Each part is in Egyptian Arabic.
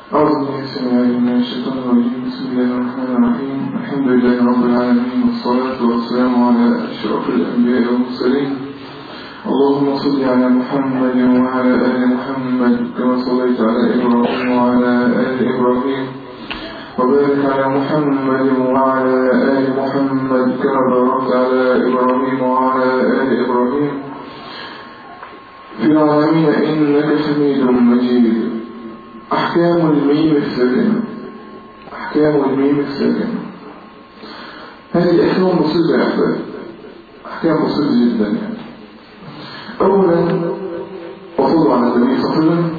أعوذ بالله السميع العليم من الشيطان الرجيم بسم الله الرحمن الرحيم الحمد لله رب العالمين والصلاة والسلام على أشرف الأنبياء والمرسلين اللهم صل على محمد وعلى آل محمد كما صليت على إبراهيم وعلى آل إبراهيم وبارك على محمد وعلى آل محمد كما باركت على إبراهيم وعلى آل إبراهيم في العالمين إنك حميد مجيد أحكام الميم الساكنة أحكام الميم الساكنة هذه أحكام بسيطة يا أحباب أحكام بسيطة جدا يعني أولا وصلوا على النبي صلى الله عليه وسلم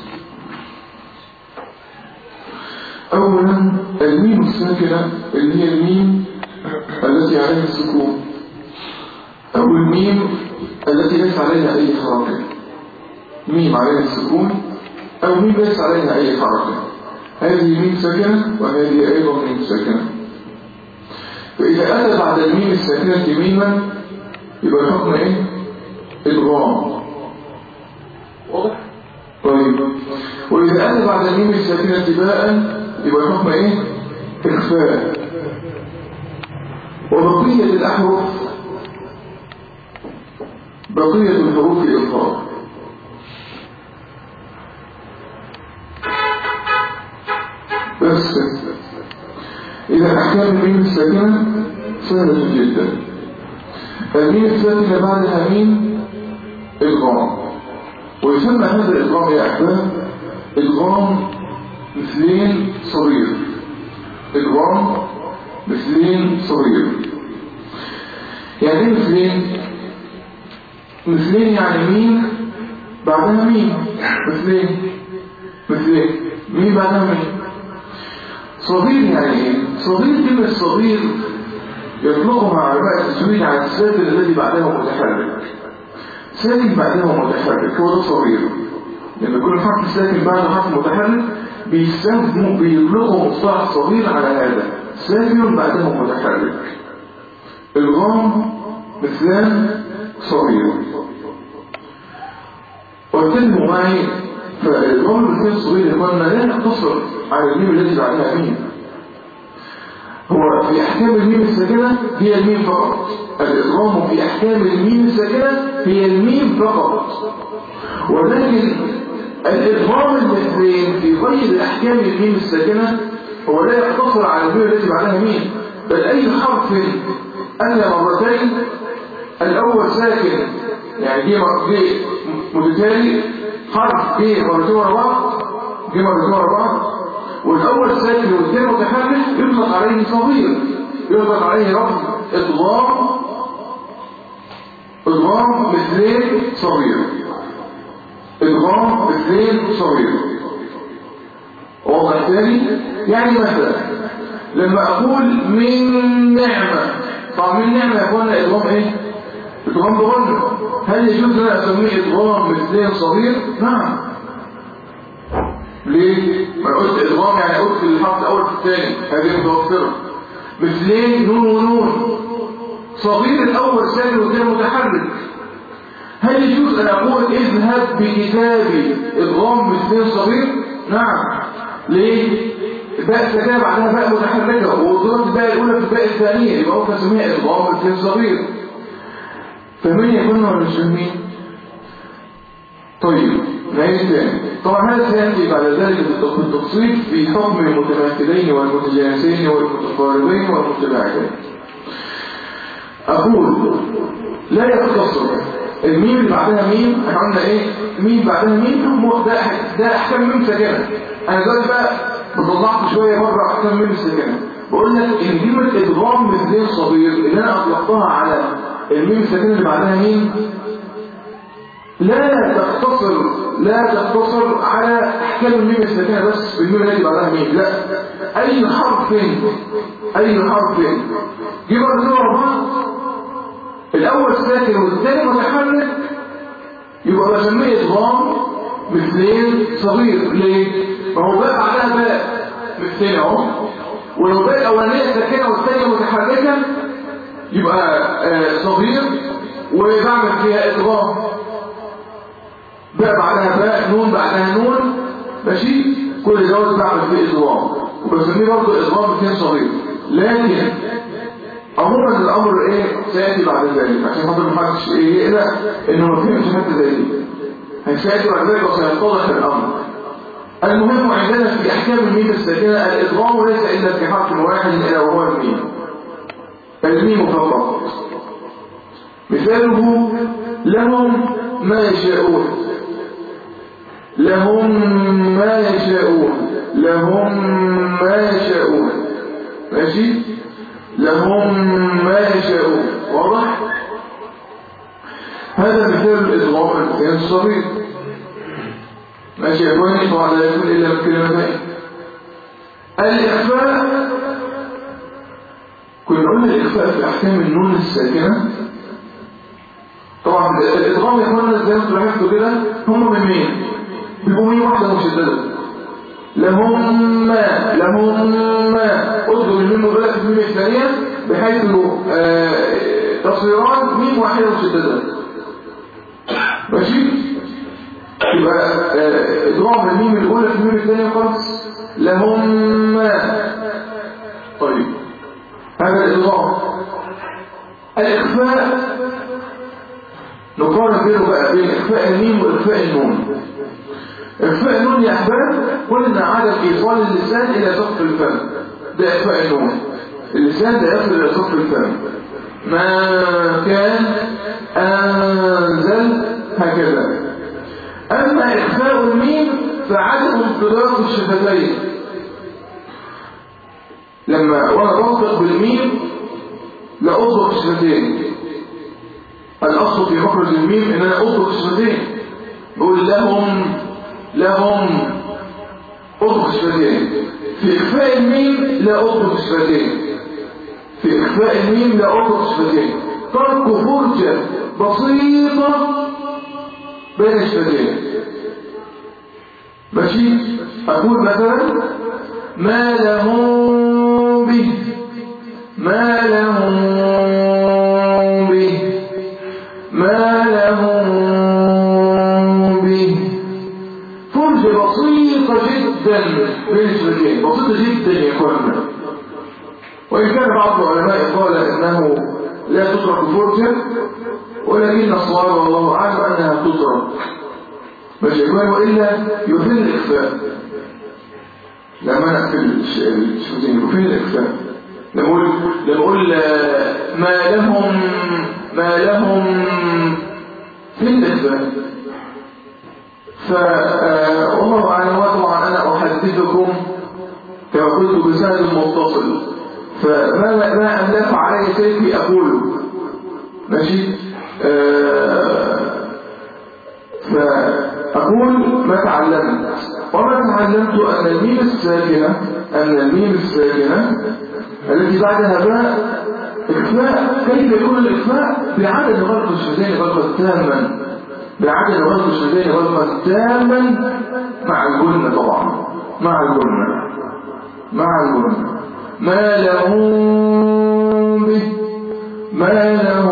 أولا الميم الساكنة اللي هي الميم التي عليها السكون أو الميم التي ليس عليها أي حركة ميم عليها السكون أو ميم ليس عليها أي حركة هذه ميم ساكنة وهذه أيضا ميم ساكنة فإذا أتى بعد الميم الساكنة ميما يبقى الحكم إيه؟ إدغام واضح؟ طيب وإذا أتى بعد الميم الساكنة باء يبقى الحكم إيه؟ إخفاء وبقية الأحرف بقية الحروف إظهار بس إذا أحكام الميم الساكنة سهلة جدا الميم الساكنة بعدها ميم إدغام ويسمى هذا الإدغام يا أحباب إدغام مثلين صغير إدغام مثلين صغير يعني ايه مثلين مثلين يعني مين بعدها مين مثلين مثلين مين بعدها مين صغير يعني ايه صغير كلمة صغير يطلقها علماء التسويق على الساكن الذي بعده متحرك ساكن بعده متحرك هو ده صغير لما يكون حرف ساكن بعده حرف متحرك بيستخدموا بيطلقوا مصطلح صغير على هذا ساكن بعده متحرك الغام مثلان صغير واتكلموا معي فالغام مثلان صغير يا اخوانا لا نقتصر على الميم التي بعدها ميم هو في احكام الميم الساكنه هي الميم فقط الادغام في احكام الميم الساكنه هي الميم فقط ولكن الادغام المثلين في غير احكام الميم الساكنه هو لا يقتصر على الميم التي بعدها ميم بل اي حرف أتى مرتين الأول ساكن يعني جه جه متتالي حرف جه مرتين ورا بعض جه مرتين ورا بعض والأول ساكن والثاني متحرك يطلق عليه صغير يطلق عليه لفظ إضغام إضغام مثلين صغير إضغام مثلين صغير واضح ثاني يعني مثلا لما أقول من نعمة طبعا من نعمة يكون إضغام إيه؟ إضغام بغنى هل يجوز أن أسميه إضغام مثلين صغير؟ نعم ليه؟ ما قلت إضغام يعني قلت الحرف الأول في الثاني هذه متوفرة مثلين نون ونون صغير الأول ساكن والثاني متحرك هل يجوز أن أقول اذهب بكتابي إضغام مثلين صغير؟ نعم ليه؟ باء سكنة بعدها باء متحركة وضربت الباء الأولى في الباء الثانية يبقى هو تسميها إضغام مثلين صغير فمن يكون ولا مش فاهمين؟ طيب نعيد تاني طبعا هذا سيأتي بعد ذلك بالتفصيل في حكم المتماثلين والمتجانسين والمتقاربين والمتباعدين أقول لا يقتصر الميم اللي بعدها ميم احنا قلنا ايه ميم بعدها ميم ده ده احكام ميم ساكنه انا دلوقتي بقى بطلعت شويه بره احكام ميم ساكنه بقول لك ان كلمه ادغام مثلين صغير اللي انا اطلقتها على الميم الساكنه اللي بعدها ميم لا تقتصر لا تقتصر على احكام الميم الساكنه بس بالميم التي بعدها ميم لا اي حرف اي حرف جه برضه ورا بعض الاول ساكن والثاني متحرك يبقى بسميه ادغام مثلين صغير ليه ما هو باء بعدها باء مثلين اهو ولو باء الاولانيه ساكنه والثانيه متحركه يبقى آه صغير وبعمل فيها ادغام باء بعدها باء نون بعدها نون ماشي كل دوت بعمل فيه إضرام وبسميه برضه إضرام اثنين صغير لكن عموما الأمر إيه سيأتي بعد ذلك عشان خاطر محدش إيه يقلق إنه ما فهمش حتة زي دي هيسيأتي بعد ذلك وسيتضح الأمر المهم عندنا في أحكام الميم الساكنة الإضرام ليس إلا في حرف واحد إلا وهو الميم الميم فقط مثاله لهم ما يشاءون لهم ما يشاءون لهم ما يشاءون ماشي لهم ما يشاءون واضح هذا مثال الإضرام المكان الصغير ماشي يا اخواني طبعا لا يكون الا بكلمتين الاخفاء كنا قلنا الاخفاء في احكام النون الساكنه طبعا الادغام يا اخوانا زي ما انتم لاحظتوا كده هم من مين بيبقوا مين واحده مشدده لهم ما لهم ما اذكر الميم وبدأ في الميم الثانيه بحيث تصويران ميم واحده مشدده ماشي يبقى اضراب الميم الاولى في الميم الثانيه خالص لهم ما طيب هذا الاضراب الاخفاء نقارن بينه بقى بين اخفاء الميم واخفاء النون اخفاء النون يا احباب قلنا عدم ايصال اللسان الى سقف الفم ده اخفاء النون اللسان ده يصل الى سقف الفم ما كان انزل هكذا أما إخفاء الميم فعدم انطلاق الشفتين لما وأنا بنطق بالميم لا أطلق الشفتين الأصل في مخرج الميم إن أنا أطلق الشفتين بقول لهم لهم أطلق الشفتين في إخفاء الميم لا أطلق الشفتين في إخفاء الميم لا أطلق الشفتين ترك فرجة بسيطة بين الشفتين ماشي أقول مثلا ما لهم به ما لهم به ما لهم به فرجة بسيطة جدا بين الشفتين بسيطة جدا يا اخوانا وإن كان بعض العلماء قال إنه لا تترك فرجة ولكن الصواب والله أعلم أنها تترك مش إجمال وإلا يفل الإخفاء لما نقفل الشفتين يفل الإخفاء لما أقول لما أقول ما لهم ما لهم في الإخفاء فالله أعلم وطبعا أنا أحدثكم كما قلت بسند متصل فما ما أملك علي سيفي أقوله ماشي آه فأقول ما تعلمت وما تعلمت أن الميم الساكنة أن الميم الساكنة التي بعدها باء إخفاء كيف يكون الإخفاء بعدد غلق الشفتين غلقا تاما بعدد غلق الشفتين غلقا تاما مع الجنة طبعا مع الجنة مع الجنة ما له به ما له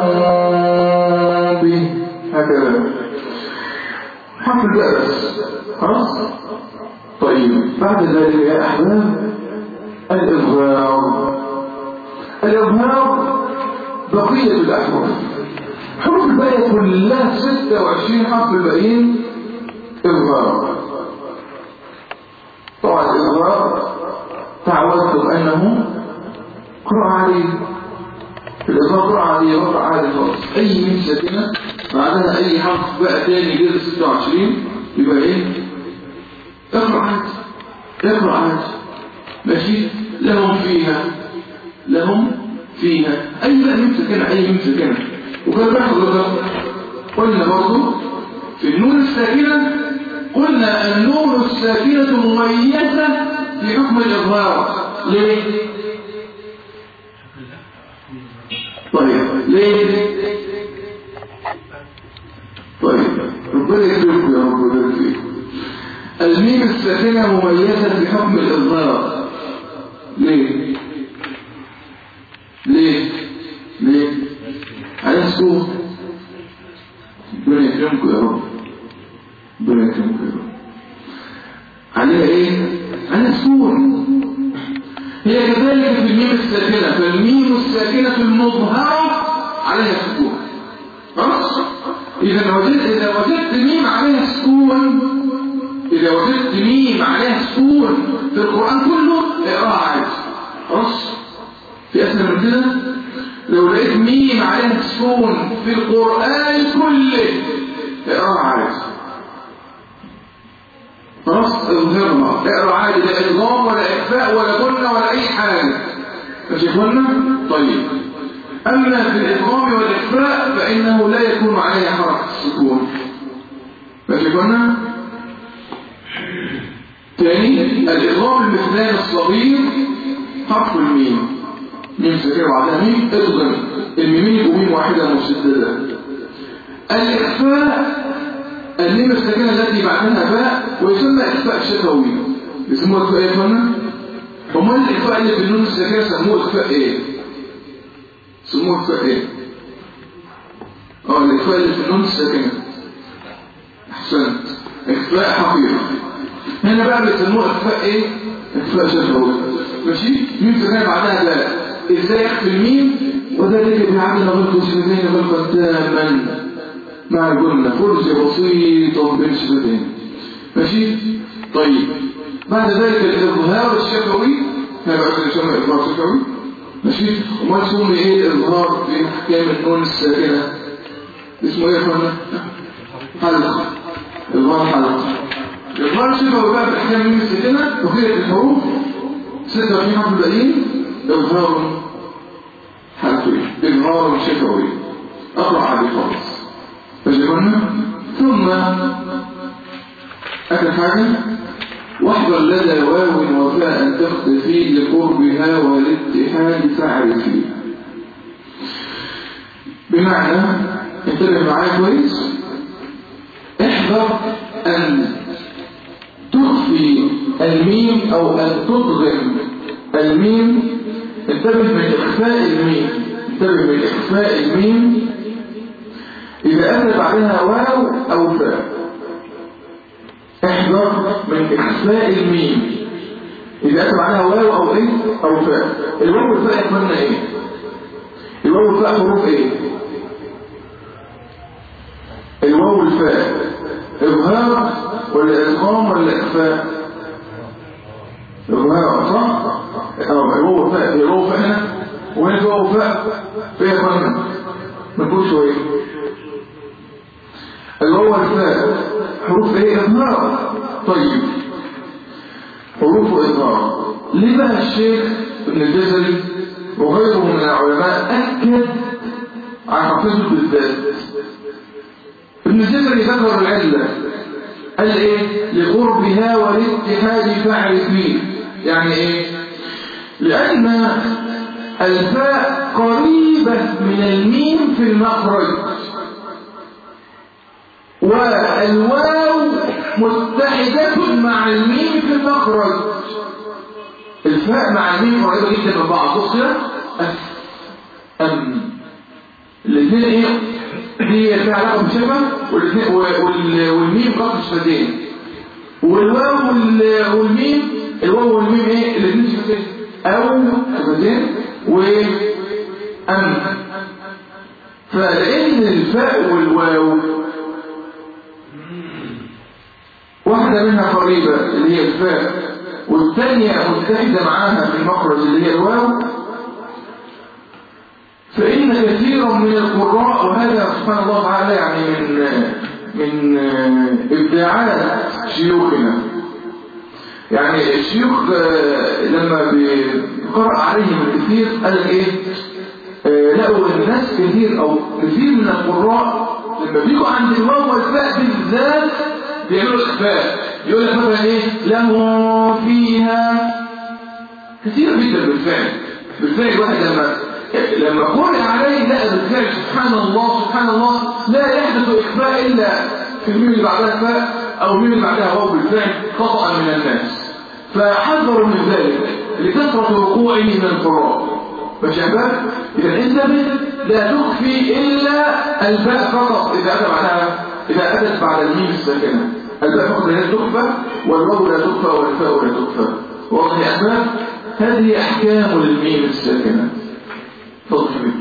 به هكذا حرف الباء بس خلاص طيب بعد ذلك يا احباب الاظهار الاظهار بقيه الاحرف حروف الباقيه كلها 26 حرف الباقيين اظهار طبعا الاظهار تعودتم انه قرأ عليه في الإظهار قرأ عليه قرأ عادي خالص أي من ساكنة بعدها أي حرف بقى تاني غير 26 يبقى إيه؟ اقرأ عادي اقرأ عادي ماشي لهم فيها لهم فيها أي بقى من ساكنة أي من ساكنة وكان بحث قلنا برضه في النون الساكنة قلنا النون الساكنة مميزة في حكم الإظهار ليه؟ طيب ليه؟ طيب ربنا يكرمكم يا رب ويبارك فيكم الميم الساكنة مميزة في حكم الإظهار ليه؟ ليه؟ ليه؟ عايزكم ربنا يكرمكم يا رب ربنا يكرمكم يا رب عليها ايه؟ عليها سكون هي كذلك في الميم الساكنة فالميم الساكنة المظهرة عليها سكون خلاص إذا وجدت إذا وجدت ميم عليها سكون إذا وجدت ميم عليها سكون في القرآن كله اقراها عادي خلاص في أسهل من كده لو لقيت ميم عليها سكون في القرآن كله اقراها عادي خلاص اظهرها اقرا عادي لا ادغام ولا اخفاء ولا كنا ولا اي حاجه ماشي كنا طيب اما في الادغام والاخفاء فانه لا يكون عليه حركه السكون ماشي كنا ثاني الادغام المثلان الصغير حرف الميم ميم سكينه بعدها ميم ادغم الميمين يبقوا ميم واحده مسدده الاخفاء الميم الساكنه التي بعدها باء ويسمى اخفاء شفوي يسموه اخفاء ايه يا فندم امال الاخفاء اللي في النون الساكنه سموه اخفاء ايه سموه اخفاء ايه اه الاخفاء اللي في النون الساكنه احسنت اخفاء حقيقي هنا بقى بيسموه اخفاء ايه اخفاء شفوي ماشي ميم ساكنه بعدها باء ازاي اخفي الميم وذلك بعدد غلق شفتين غلقا تاما مع الجنة فرجة بسيطة بين شفتين ماشي طيب بعد ذلك الإظهار الشفوي هذا بقى يسمى إظهار شفوي ماشي وما يسمى إيه الإظهار في أحكام النون الساكنة اسمه إيه يا فندم؟ حلقة إظهار حلقة الإظهار الشفوي بقى في أحكام النون الساكنة وخيرة الحروف 26 حرف الباقيين إظهار حلقي إظهار شفوي أقرأ عليه خالص فجبنا ثم أكل حاجة واحضر لدى واو وفاء تختفي لقربها والاتحاد فاعرفي بمعنى انتبه معايا كويس احذر أن تخفي الميم أو أن تضغم الميم انتبه من إخفاء الميم انتبه من إخفاء الميم إذا أتى بعدها واو أو فاء احذر من إخفاء الميم إذا أتى بعدها واو أو إيه أو فاء الواو والفاء يكملنا إيه الواو والفاء حروف إيه الواو والفاء إظهار ولا إدغام ولا إخفاء إظهار صح؟ أو الواو والفاء الواو والفاء هنا وهنا في واو وفاء فيها يكملنا نقول شوية الواو والفاء حروف ايه اظهار طيب حروف اظهار ليه بقى الشيخ ابن الجزري وغيره من العلماء اكد على حفظه بالذات ابن الجزري ذكر العله قال ايه لقربها والاتحاد فاعرفيه يعني ايه لان الفاء قريبه من الميم في المخرج والواو متحدة مع الميم في المخرج الفاء مع الميم قريبة جدا من بعض بص كده أف أم الاثنين ايه دي فيها علاقة بشبه والاثنين والميم قصد شفتين والواو والميم الواو والميم ايه الاثنين شفتين او شفتين وأم فلأن الفاء والواو واحدة منها قريبة اللي هي الفاء والثانية متحدة معاها في المخرج اللي هي الواو فإن كثيرا من القراء وهذا سبحان الله تعالى يعني من من إبداعات شيوخنا يعني الشيوخ لما بيقرأ عليهم الكثير قال ايه لقوا الناس كثير او كثير من القراء لما بيجوا عند الواو والفاء بالذات بيعملوا الاخفاء يقول لك مثلا ايه له فيها كثير جدا بالفعل بالفعل الواحد لما لما قرئ عليه لقى بالفعل سبحان الله سبحان الله لا يحدث اخفاء الا في الميم اللي بعدها فاء او الميم اللي بعدها واو بالفعل خطا من الناس فحذروا من ذلك لكثره وقوعه من القراء ماشي يا شباب اذا انتبه لا تخفي الا الباء فقط اذا اتى بعدها اذا اتت بعد الميم الساكنه الباء فقط لا تخفى والواو لا تخفى والفاء لا تخفى واضح يا أحباب هذه أحكام للميم الساكنة تفضل حبيبي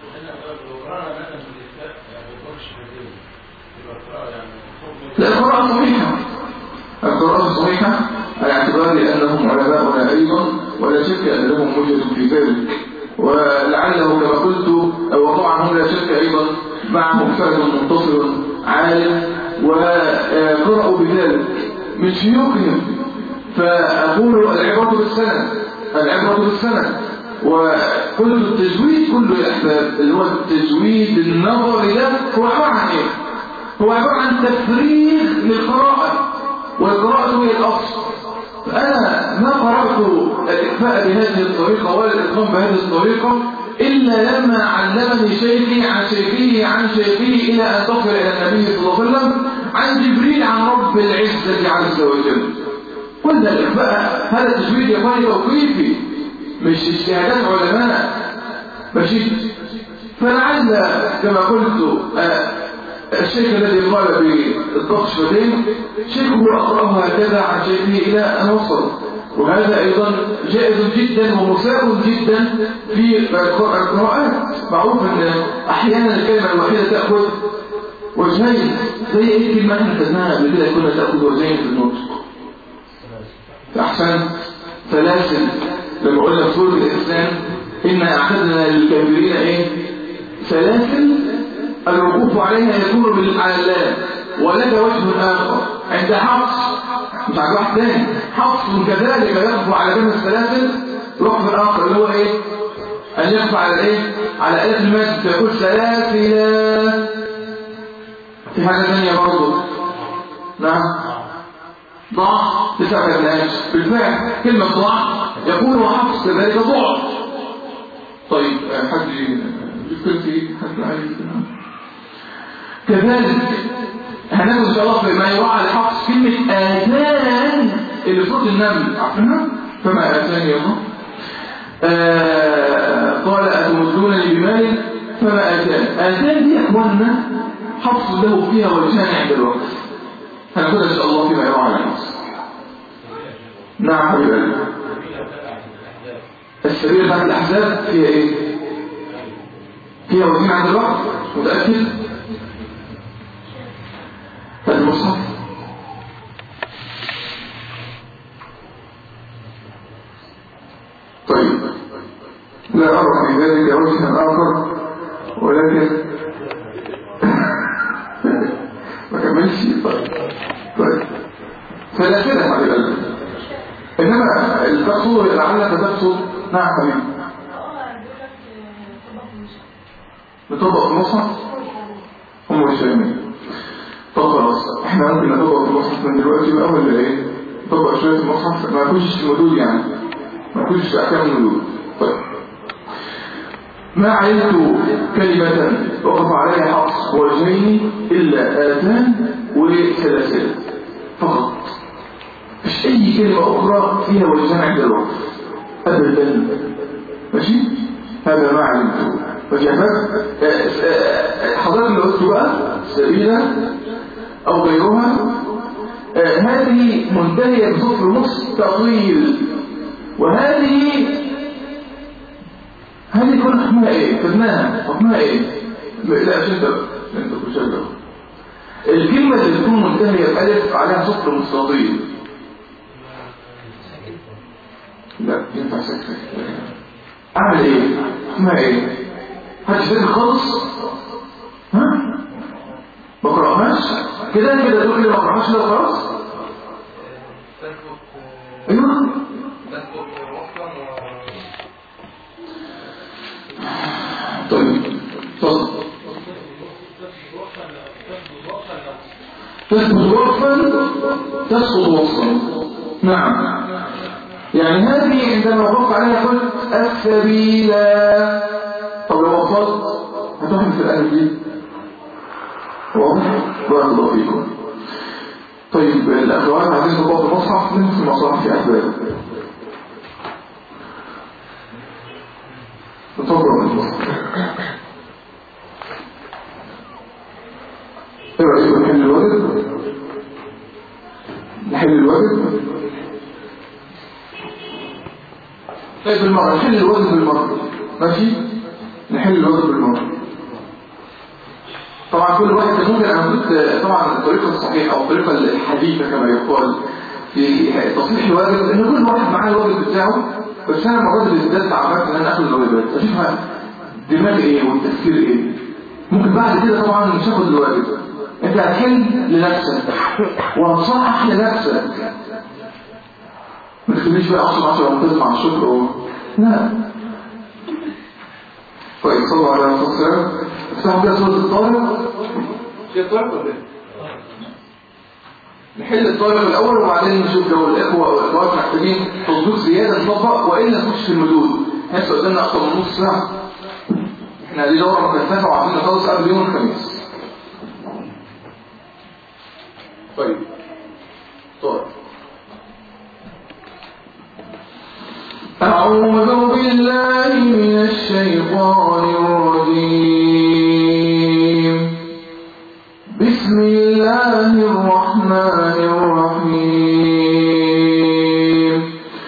لا القراءة صحيحة القراءة صحيحة على اعتبار أنهم علماؤنا أيضا ولا شك أن لهم وجهة في ذلك ولعله كما قلت وطبعا هم لا شك أيضا معهم فرد منتصر عالم وقرأوا بذلك من شيوخهم فأقول العبرة بالسند العبرة بالسند وقلت التجويد كله يا أحباب اللي هو التجويد النظري ده هو عبارة عن إيه؟ هو عبارة عن تفريغ للقراءة والقراءة هي الأصل فأنا ما قرأت الإخفاء بهذه الطريقة ولا الإتقان بهذه الطريقة إلا لما علمني شيخي عن شيخه عن شيخه إلى أن تصل إلى النبي صلى الله عليه وسلم عن جبريل عن رب العزة عز وجل قلنا الإخفاء هذا تجويد يا إخواني توقيفي مش اجتهادات علماء ماشي فلعل كما قلت الشيخ الذي قال بالضغط شفتين شيخه أقرأه هكذا عن شيخه إلى أن وصل وهذا أيضا جائز جدا ومساو جدا في القراءات معروف أن أحيانا الكلمة الوحيدة تأخذ وجهين زي أي كلمة احنا خدناها قبل كده كنا تأخذ وجهين في النطق فأحسن سلاسل لما قلنا في سورة الإسلام إنا أعتدنا للكافرين إيه سلاسل الوقوف عليها يكون بالعلام ولك وجه آخر عند حفص مش على واحد تاني حفص كذلك يقف على جنب السلاسل وقف آخر اللي هو إيه أن يقف على إيه على آية المجد فيقول سلاسل في حاجة ثانية برضه نعم ضع تسعة كلمات بالفعل كلمة ضع يكون وحفص كذلك ضع طيب حد يذكر في حد عايز كذلك هناخد ان شاء الله في ما يوعى لحفظ كلمة آتان اللي صوت النمل عارفينها؟ فما آتان يا الله آه قال أتمدونني بمال فما آتان آتان دي أخواننا حفظ له فيها وجهان عند الوقت هناخدها ان شاء الله فيما يوعى لحفظ نعم حبيبي السبيل بتاعت الأحزاب فيها ايه؟ فيها وجهان عند الوقت متأكد؟ المصحف طيب لا أرى في ذلك وجها آخر ولكن ما كملش طيب طيب فلا كده يا حبيب قلبي إنما التقصد لعلك تقصد نعم حبيبي بتطبق المصحف هم مش فاهمين طب خلاص احنا ممكن نطبق المصحف من دلوقتي بقى ولا ايه نطبق شويه المصحف ما يكونش في المدود يعني ما يكونش في احكام المدود طيب ما علمت كلمة وقف عليها حفص وجهين إلا آتان وسلاسل فقط مش أي كلمة أخرى فيها وجهان عند الوقف أبدا ماشي هذا ما علمته وجهات حضرتك اللي قلت بقى سبيلة أو غيرها آه هذه منتهية بصفر نص تطويل وهذه هذه كل حكمها ايه خدناها حكمها ايه لا شدة انت شدة الكلمة اللي تكون منتهية بألف عليها صفر مستطيل لا ينفع سكتة اعمل ايه حكمها ايه هاتش فكر خالص ها ما قرأناش كده كده تقول لي ما قرأناش لو خلاص ايوه طيب تفضل تثبت وقفا تسقط وصفا نعم يعني هذه عندما وقف عليها قلت السبيل طب لو وصلت هتحمل في الأهل دي واضح بارك الله فيكم طيب الأخوات عايزين نطبق المصحف من في المصاحف في أحباب نطبق المصحف ايه رأيكم حل الوالد نحل الواجب طيب بالمرة نحل الواجب بالمرة ماشي نحل الواجب بالمرة طبعا كل واحد ممكن انا قلت طبعا الطريقة الصحيحة او الطريقة الحديثة كما يقال في تصحيح الواجب ان كل واحد معاه الواجب بتاعه بس انا المرات اللي بالذات عملت ان انا اخد الواجبات اشوفها دماغي ايه والتفكير ايه ممكن بعد كده طبعا مش هاخد الواجب انت هتحل لنفسك وهتصحح لنفسك ما تخليش بقى 10 10 وانت تسمع الشكر و... لا طيب صلوا على الرسول صلى الله عليه وسلم افتحوا كده سوره الطارق في الطارق ولا ايه؟ نحل الطالب الأول وبعدين نشوف لو الإخوة والإخوات محتاجين تطبيق زيادة نطبق وإلا نخش في المدود هسه قدامنا أكثر من نص ساعة احنا دي دورة مكثفة وعايزين نخلص قبل يوم الخميس طيب طيب أعوذ بالله من الشيطان الرجيم بسم الله الرحمن الرحيم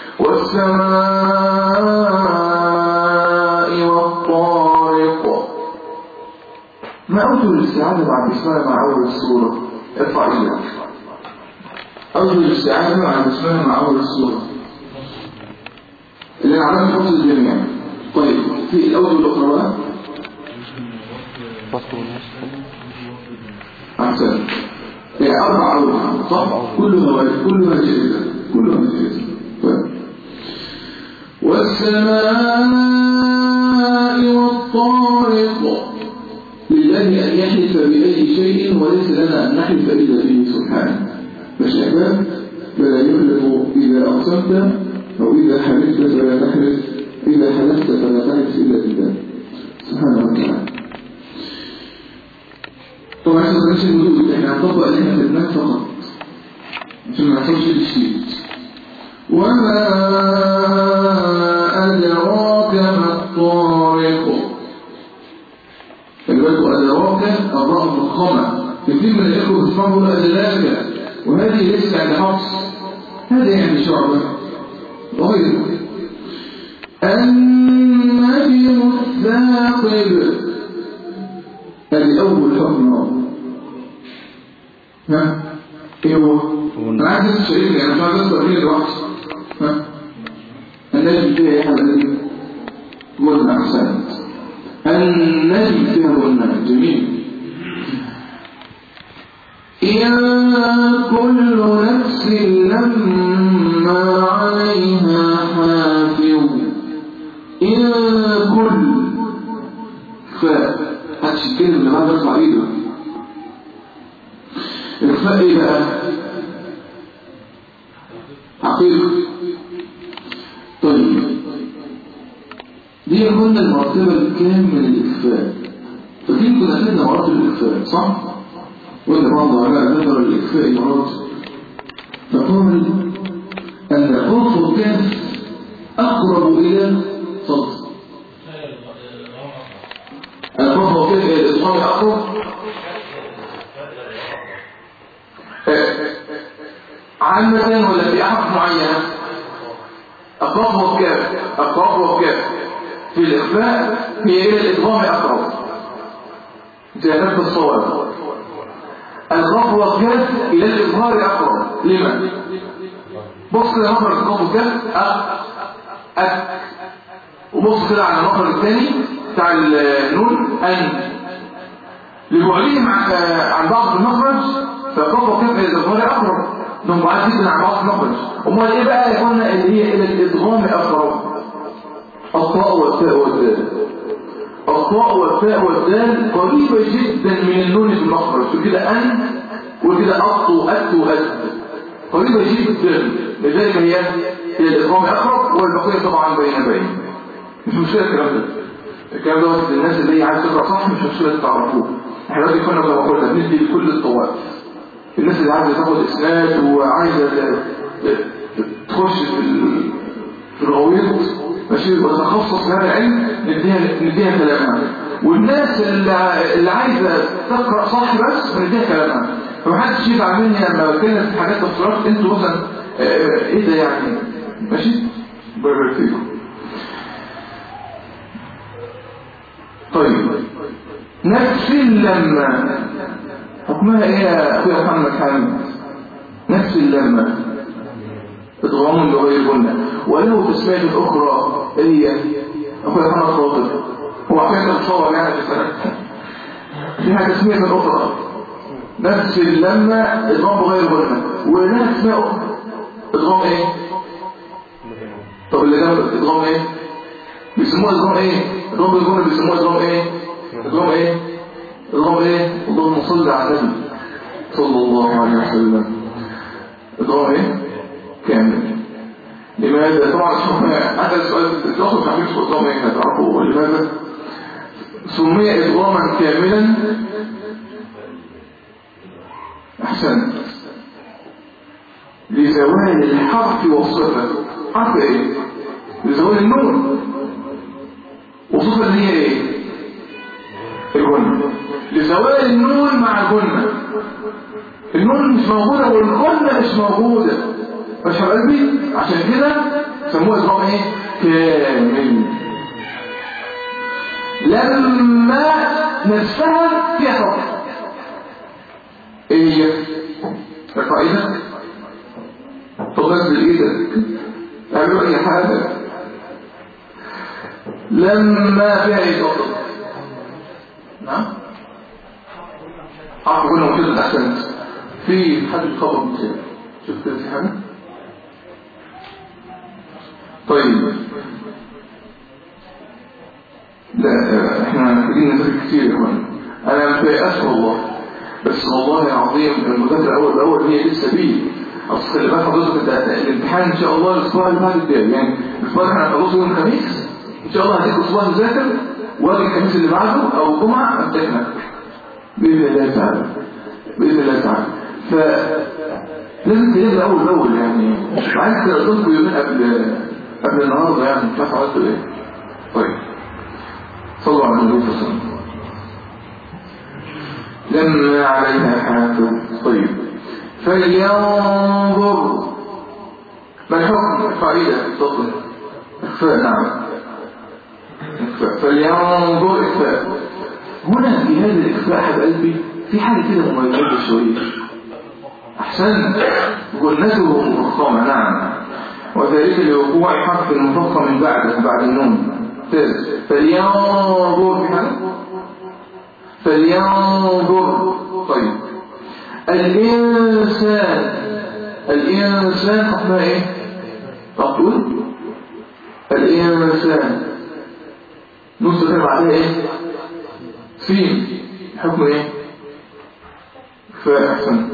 والسماء والطارق ما أوجه الاستعانة مع بسمها مع أول السورة ارفع إيدك أوجه الاستعانة مع بسمها مع أول السورة اللي عمال نحط الجميع طيب في الأول الأخرى بقى أحسن هي أربع أوجه صح؟ كلها واجب كلها جائزة كلها جائزة طيب والسماء والطارق لله أن يحلف بأي شيء وليس لنا أن نحلف إلا به سبحانه فشهبان فلا يحلف إذا أقسمت أو إذا حلفت فلا تحلف إذا حلفت فلا تحلف إلا بالله سبحانه وتعالى طبعا احنا ما الوجود احنا هنطبق اللي احنا خدناه فقط عشان ما نحصلش تشتيت وما أدراك ما الطارق خلي بالكم أدراك الراء مفخمة كثير من الإخوة بيسمعوا أدراك وهذه ليست عند حفص هذه يعني شعبة غير النجم الثاقب هذه أول حكم ها ايه هو؟ انا عايز تشاركني انا مش عايز استقبلني لوحدي ها النجم فيها ايه حضرتك؟ مدن احسنت النجم فيها مدن جميل إن كل نفس لما عليها حافظ إن كل فاء محدش يتكلم اللي بعد يرفع ايده الإخفاء ايه بقى حقيقة طيب دي قلنا المرتبة الكام من الإخفاء فكين كنا خدنا مراتب الإخفاء صح؟ قلنا بعض على ذكر الإخفاء مراتب فقال أن قاف الكاف أقرب إلى صوت القاف والكاف إلى الإدغام أقرب عامة ولا في أحرف معينة القاف والكاف القاف والكاف في الإخفاء هي إلى الإدغام أقرب زيادات الصور القاف والكاف إلى الإظهار أقرب لما؟ بص كده مخرج القاف والكاف أ أ وبص كده على المخرج الثاني بتاع النون أن لبعدهم عن بعض المخرج فالقاف والكاف إلى الإظهار أقرب انهم بعاد جدا عن بعض المخرج امال ايه بقى يا قلنا اللي هي الى الادغام اقرب الطاء والتاء والدال الطاء والتاء والدال قريبه جدا من النون في المخرج وكده ان وكده اط وات وات قريبه جدا لذلك هي الى الادغام اقرب والبقيه طبعا بين بين مش مشكله الكلام ده الكلام ده الناس اللي هي عايزه تقرا صح مش مشكله تعرفوه احنا دلوقتي كنا زي ما قلنا بندي لكل الطوائف الناس اللي عايزه تاخد اسناد وعايزه تخش في في الغويط ماشي وتتخصص في هذا العلم نديها نديها كلامها والناس اللي اللي عايزه تقرا صح بس نديها كلامها فمحدش يزعل مني لما بتكلم في حاجات تفسيرات انتوا مثلا آه، ايه ده يعني ماشي بارك فيكم طيب نفس اللمة حكمها ايه يا اخويا محمد حامد نفس اللمة ادغام بغير قلنا وله تسمية اخرى هي اخويا محمد خاطر هو عشان تصور يعني في سنة لها تسمية اخرى نفس اللمة ادغام بغير قلنا ولها تسمية اخرى ادغام ايه طب اللي جنب ادغام ايه بيسموها ادغام ايه ادغام بيقولوا بيسموها ادغام ايه ادغام ايه ادغام ايه اللهم صل على النبي صلى الله عليه وسلم ادغام ايه كامل لماذا طبعا هذا السؤال التواصل تعمل في ادغام ايه هتعرفوا لماذا سمي ادغاما كاملا احسنت لزوال الحرف والصفه حرف ايه لزوال النور وصفة اللي هي ايه الجنة لزوال النون مع الجنة النون مش موجودة والجنة مش موجودة مش يا قلبي عشان كده سموها اسمهم ايه كامل لما نفسها فيها حكم ايه هي ارفع ايدك تنزل ايدك اعملوا اي حاجه لما فيها ايه تفضل نعم عارف قلنا مشدد احسنت في حد خبر مثال شفت في حاجه طيب لا احنا محتاجين نذاكر كتير يا اخوان انا بأسف والله بس والله العظيم المذاكره الاول باول هي لسه بيه اصل خلي بالك حضرتك انت الامتحان ان شاء الله الاسبوع اللي بعد الجاي يعني الاسبوع اللي احنا هنخلصه يوم الخميس ان شاء الله هديك اسبوع نذاكر واجي الخميس اللي بعده او الجمعه امتحنك باذن الله تعالى باذن الله تعالى ف لازم تجيب اول باول يعني عايز تقضيكم يومين قبل قبل النهارده يعني مش عارف عملتوا ايه طيب صلوا على النبي صلى الله عليه وسلم لما عليها حافظ طيب فلينظر ما الحكم الفائدة تفضل اخفاء نعم اخفاء فلينظر اخفاء هنا في هذا الاخفاء حب قلبي في حاجة كده مميزة شوية احسن جنته مفخمة نعم وذلك لوقوع حرف المفخم من بعد بعد النون فلينظر فلينظر طيب الإنسان الإنسان حكمها إيه؟ تقول الإنسان نص كلمة عليها إيه؟ سين حكم إيه؟ فأحسنت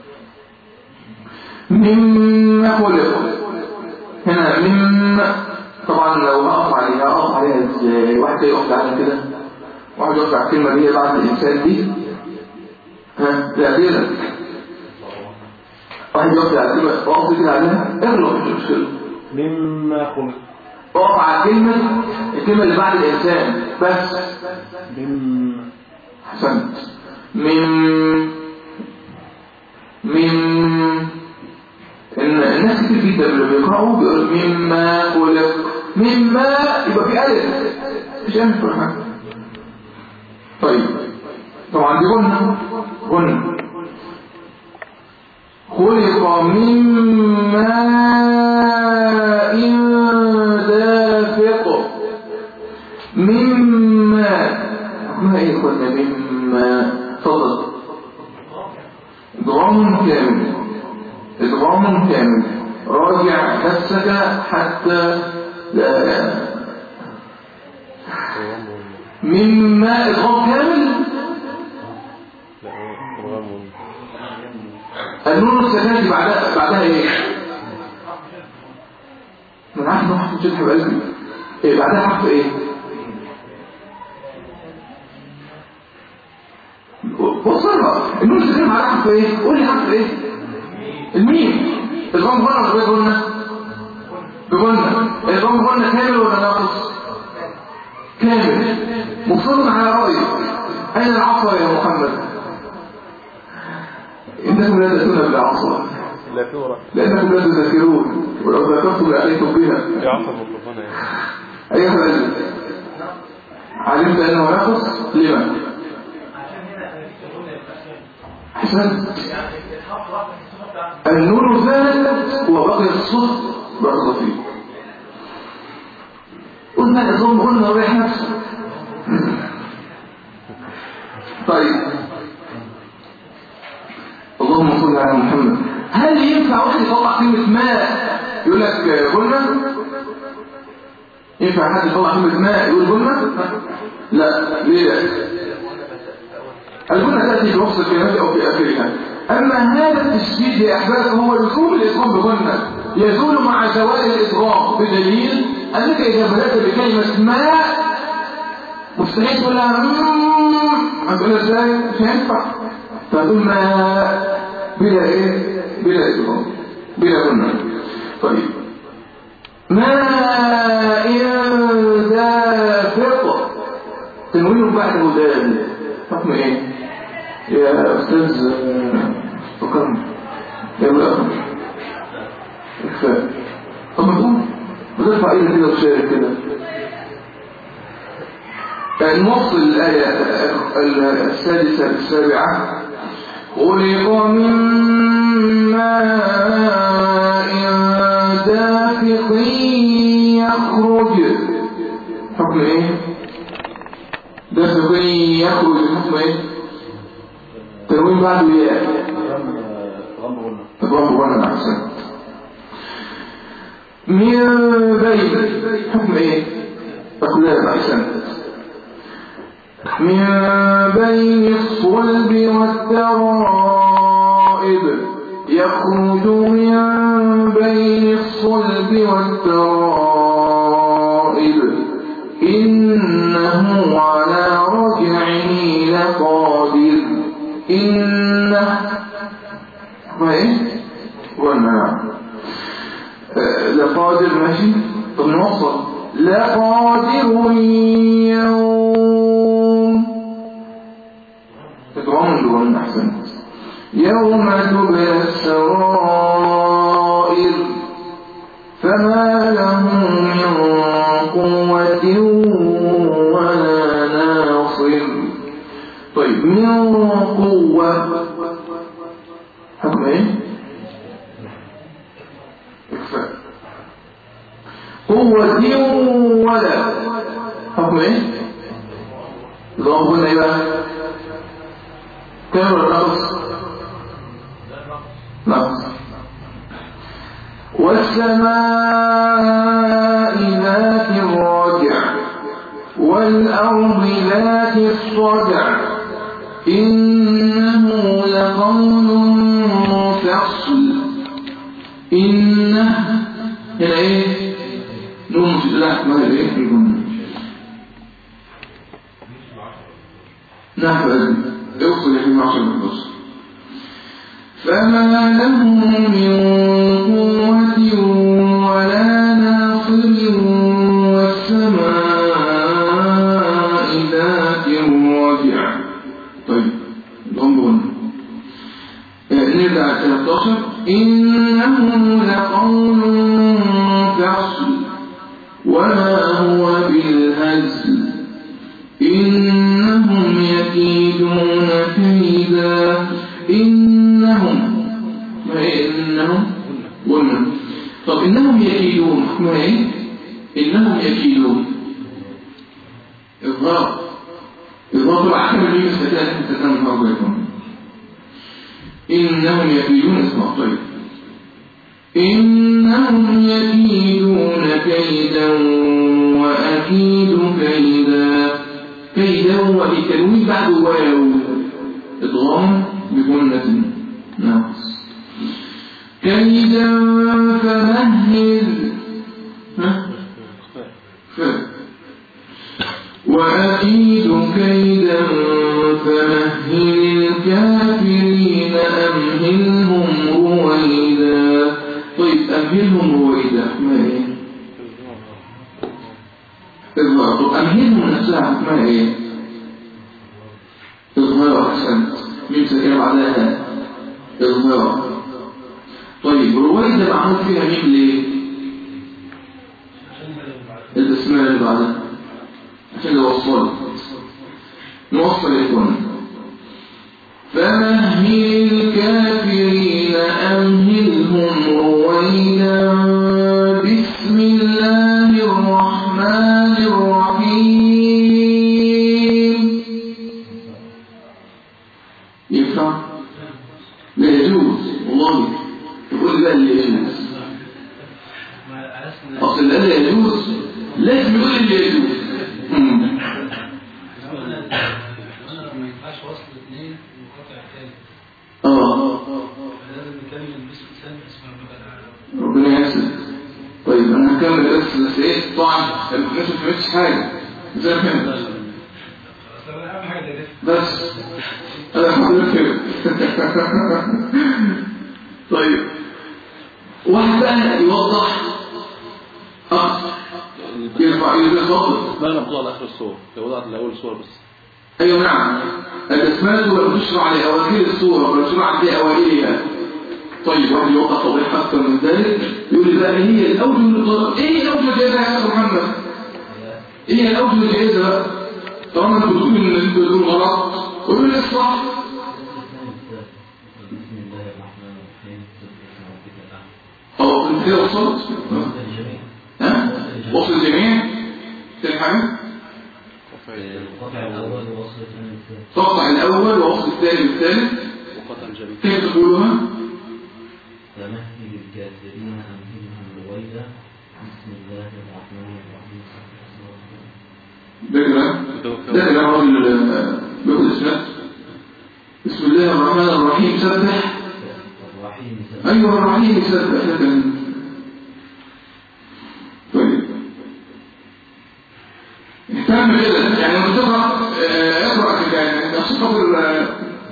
مما خلق هنا مما طبعا لو هقف عليها هقف عليها ازاي واحد يقف عليها كده واحد يقف على الكلمة دي بعد الإنسان دي ها لا غيرك واحد يقف على الكلمة اقف كده عليها اغلق مش مشكلة مما خلق اقف على الكلمة الكلمة اللي بعد الإنسان بس مما أحسنت من من إن الناس كتير جدا اللي بيقرأوا بيقول مما خلق مما يبقى في ألف مش ألف ولا حاجة طيب طبعا دي غنى غنى خلق من ماء دافق مما ما ايه قلنا مما فضل ادغام كامل ادغام كامل راجع نفسك حتى لا مما ادغام كامل النون السكنة دي بعدها بعدها ايه من عارف انه حرف جد قلبي ايه بعدها حرف ايه وصلها النون السكنة بعدها حرف ايه قول لي حرف ايه الميم الضم هنا ولا بقولنا بقولنا الضم هنا كامل ولا ناقص كامل مصر على رأيك أين العصا يا محمد إنكم لا تأتون بالعصا لا في ورق لأنكم لا تذكرون ولو ذكرتم لأتيتم بها في عصر ميكروفون يعني أيها الرجل علمت أنه ناقص لما؟ أحسنت النور زالت وبقي الصوت برضه فيه قلنا نظام قلنا وريح نفسه طيب اللهم صل على محمد هل ينفع واحد يطلع كلمة ماء يقول لك قلنا ينفع حد يطلع كلمة ماء يقول قلنا لا ليه لا الجنة تأتي في وسط الكلمات أو في آخرها أما هذا التشديد يا أحباب هو لزوم الإدغام بجنة يزول مع زوال الإدغام بدليل أنك إذا بدأت بكلمة ماء مستحيل تقول لها مم. هتقولها ازاي؟ مش هينفع فتقول ماء بلا إيه؟ بلا إدغام بلا جنة طيب ماء دافق تنوين بعد هدان حكم ايه يا استاذ فكرني يا ابو الاخر اكفاء طب ما تقوم وترفع ايدك كده وتشارك كده نوصل الآية السادسة السابعة خلق من ماء دافق يخرج حكم ايه دافق يخرج حكم ايه تنوين بعده ايه غم غنى تضرب وانا احسن من بين حكم ايه اقلال احسنت من بين الصلب والترائب يخرج من بين الصلب والترائب إنه على رجعه لقادر إنه ما إيه؟ قلنا آه، لقادر ماشي طب نوصل لقادر يوم تدعون دون أحسن يوم تبلى السرائر فما له من قوة ولا ناصر طيب من قوة حكم ايه؟ اكفاء قوة ولا حكم ايه؟ اللهم قلنا ايه بقى؟ كم ولا نقص؟ نقص والسماء ذات الرجع والأرض ذات الصدع إنه لقول فصل إنه هنا إيه؟ نون مش لا ما هي إيه؟ الجملة نحو اوصل يا حبيبي عشان نخلص فما له من قوة ولا ناصر والسماء ذات الرجع طيب انظرنا نرجع 13 إنه لقول فصل وما هو بالهزل إنهم يكيدون كيدا إنهم ما هي إنهم قلنا طب إنهم يكيدون ما هي إنهم يكيدون إظهار إظهار طبعا أحكام الميم السكان حتى كان النهارده يكون إنهم يكيدون اسمع طيب إنهم يكيدون كيدا وأكيد كيدا كيدا وبالتنوين بعد واو إضغام بجملة ناقص كيدا فمهل ها؟ ف وأكيد كيدا فمهل الكافرين أمهلهم رويدا طيب أمهلهم رويدا ما إيه؟ إظهار طب أمهلهم نفسها ما إيه؟ إظهار أحسنت مين سكن بعدها إظهار طيب رويدة معمول فيها مين ليه؟ البسملة اللي بعدها عشان نوصل نوصل يكون فمهل الكافرين أمهلهم رويدا بسم الله الرحمن الرحيم ينفع؟ لا يجوز والله يقول بقى اللي يجوز أصل لا يجوز لازم يقول اللي يجوز مم. ما ينفعش وصل اثنين وقطع الثالث اه فلازم نكمل باسم ثاني اسم ربنا الاعلى ربنا يسلم طيب انا هكمل بس بس ايه طبعا الناس ما فهمتش حاجه زي ما فهمت خلاص انا اهم حاجه ده بس انا حضرتك كده طيب واحد بقى يوضح اكتر يرفع ايده اتفضل ما انا بطلع لاخر الصور لو وضعت لاول الصور بس ايوه نعم البسمله لو تشرع لاواخر السوره ولا تشرع لاوائلها طيب واحد يوضح توضيح اكثر من ذلك يقول لي بقى إيه هي الاوجه للطلاق ايه الاوجه الجائزه يا استاذ محمد ايه هي الاوجه الجائزه بقى طالما انت بتقول ان انت بتقول غلط قول لي الصح بسم الله الرحمن الرحيم سبح اسم ربك الأعلى اه انت كده وصلت الجميع ها وصل الجميع تاني حاجه القطع الأول وصل الثاني الثالث تقطع الاول ووصل الثاني بالثالث وقطع الجميع كيف تقولها فمهل الكافرين أمهلهم رويدا بسم الله الرحمن الرحيم سبح اسم ربك ده كلام ده كلام راجل آه، بيقول اسمه بسم الله الرحمن الرحيم سبح الرحيم سبح ايها الرحيم سبح لك طيب اهتم كده يعني لما تقرا آه، اقرا كده يعني عشان خاطر آه،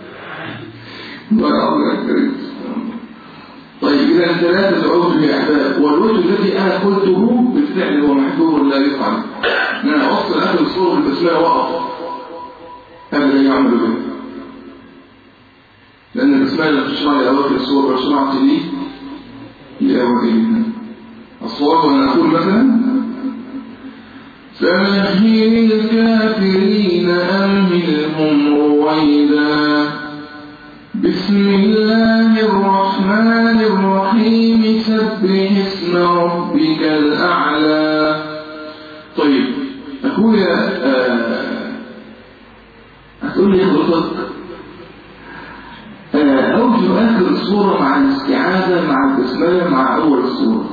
الله الله يكرمك. طيب اذا ثلاثه اوجه يا احباب والوجه الذي انا قلته بالفعل هو محذور لا يفعل ان انا اوصل اخر الصوره بالبسمله واقف هذا لا يعمل به لأن البسملة لا تشرع لأواخر السور بل شرعت لي لأوائلها الصواب أن أقول مثلا فمهل الكافرين أمهلهم رويدا بسم الله الرحمن الرحيم سبح اسم ربك الأعلى طيب أقول يا آه، هتقول لي حضرتك آه، أوجه آخر الصورة مع الاستعاذة مع البسملة مع أول الصورة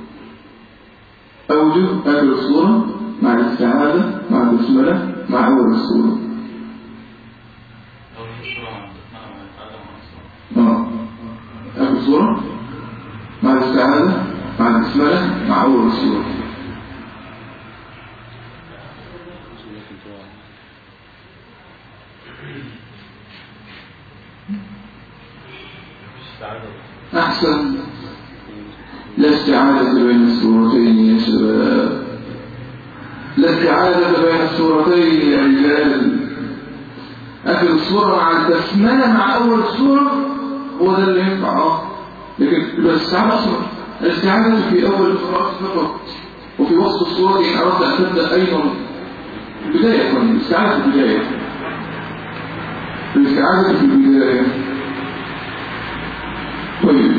أوجه آخر الصورة مع الاستعاذة مع البسملة مع أول الصورة آه. آخر الصورة مع الاستعاذة مع البسملة مع أول الصورة أحسن لا استعادة بين السورتين يا شباب لا استعادة بين السورتين يا رجال آخر السورة مع البسملة مع أول السورة هو ده اللي ينفع اه لكن يبقى الاستعادة أصلا الاستعادة في أول القراءة فقط وفي وسط السورة إن أردت أن تبدأ أيضا البداية كمان الاستعادة في البداية الاستعادة في البداية طيب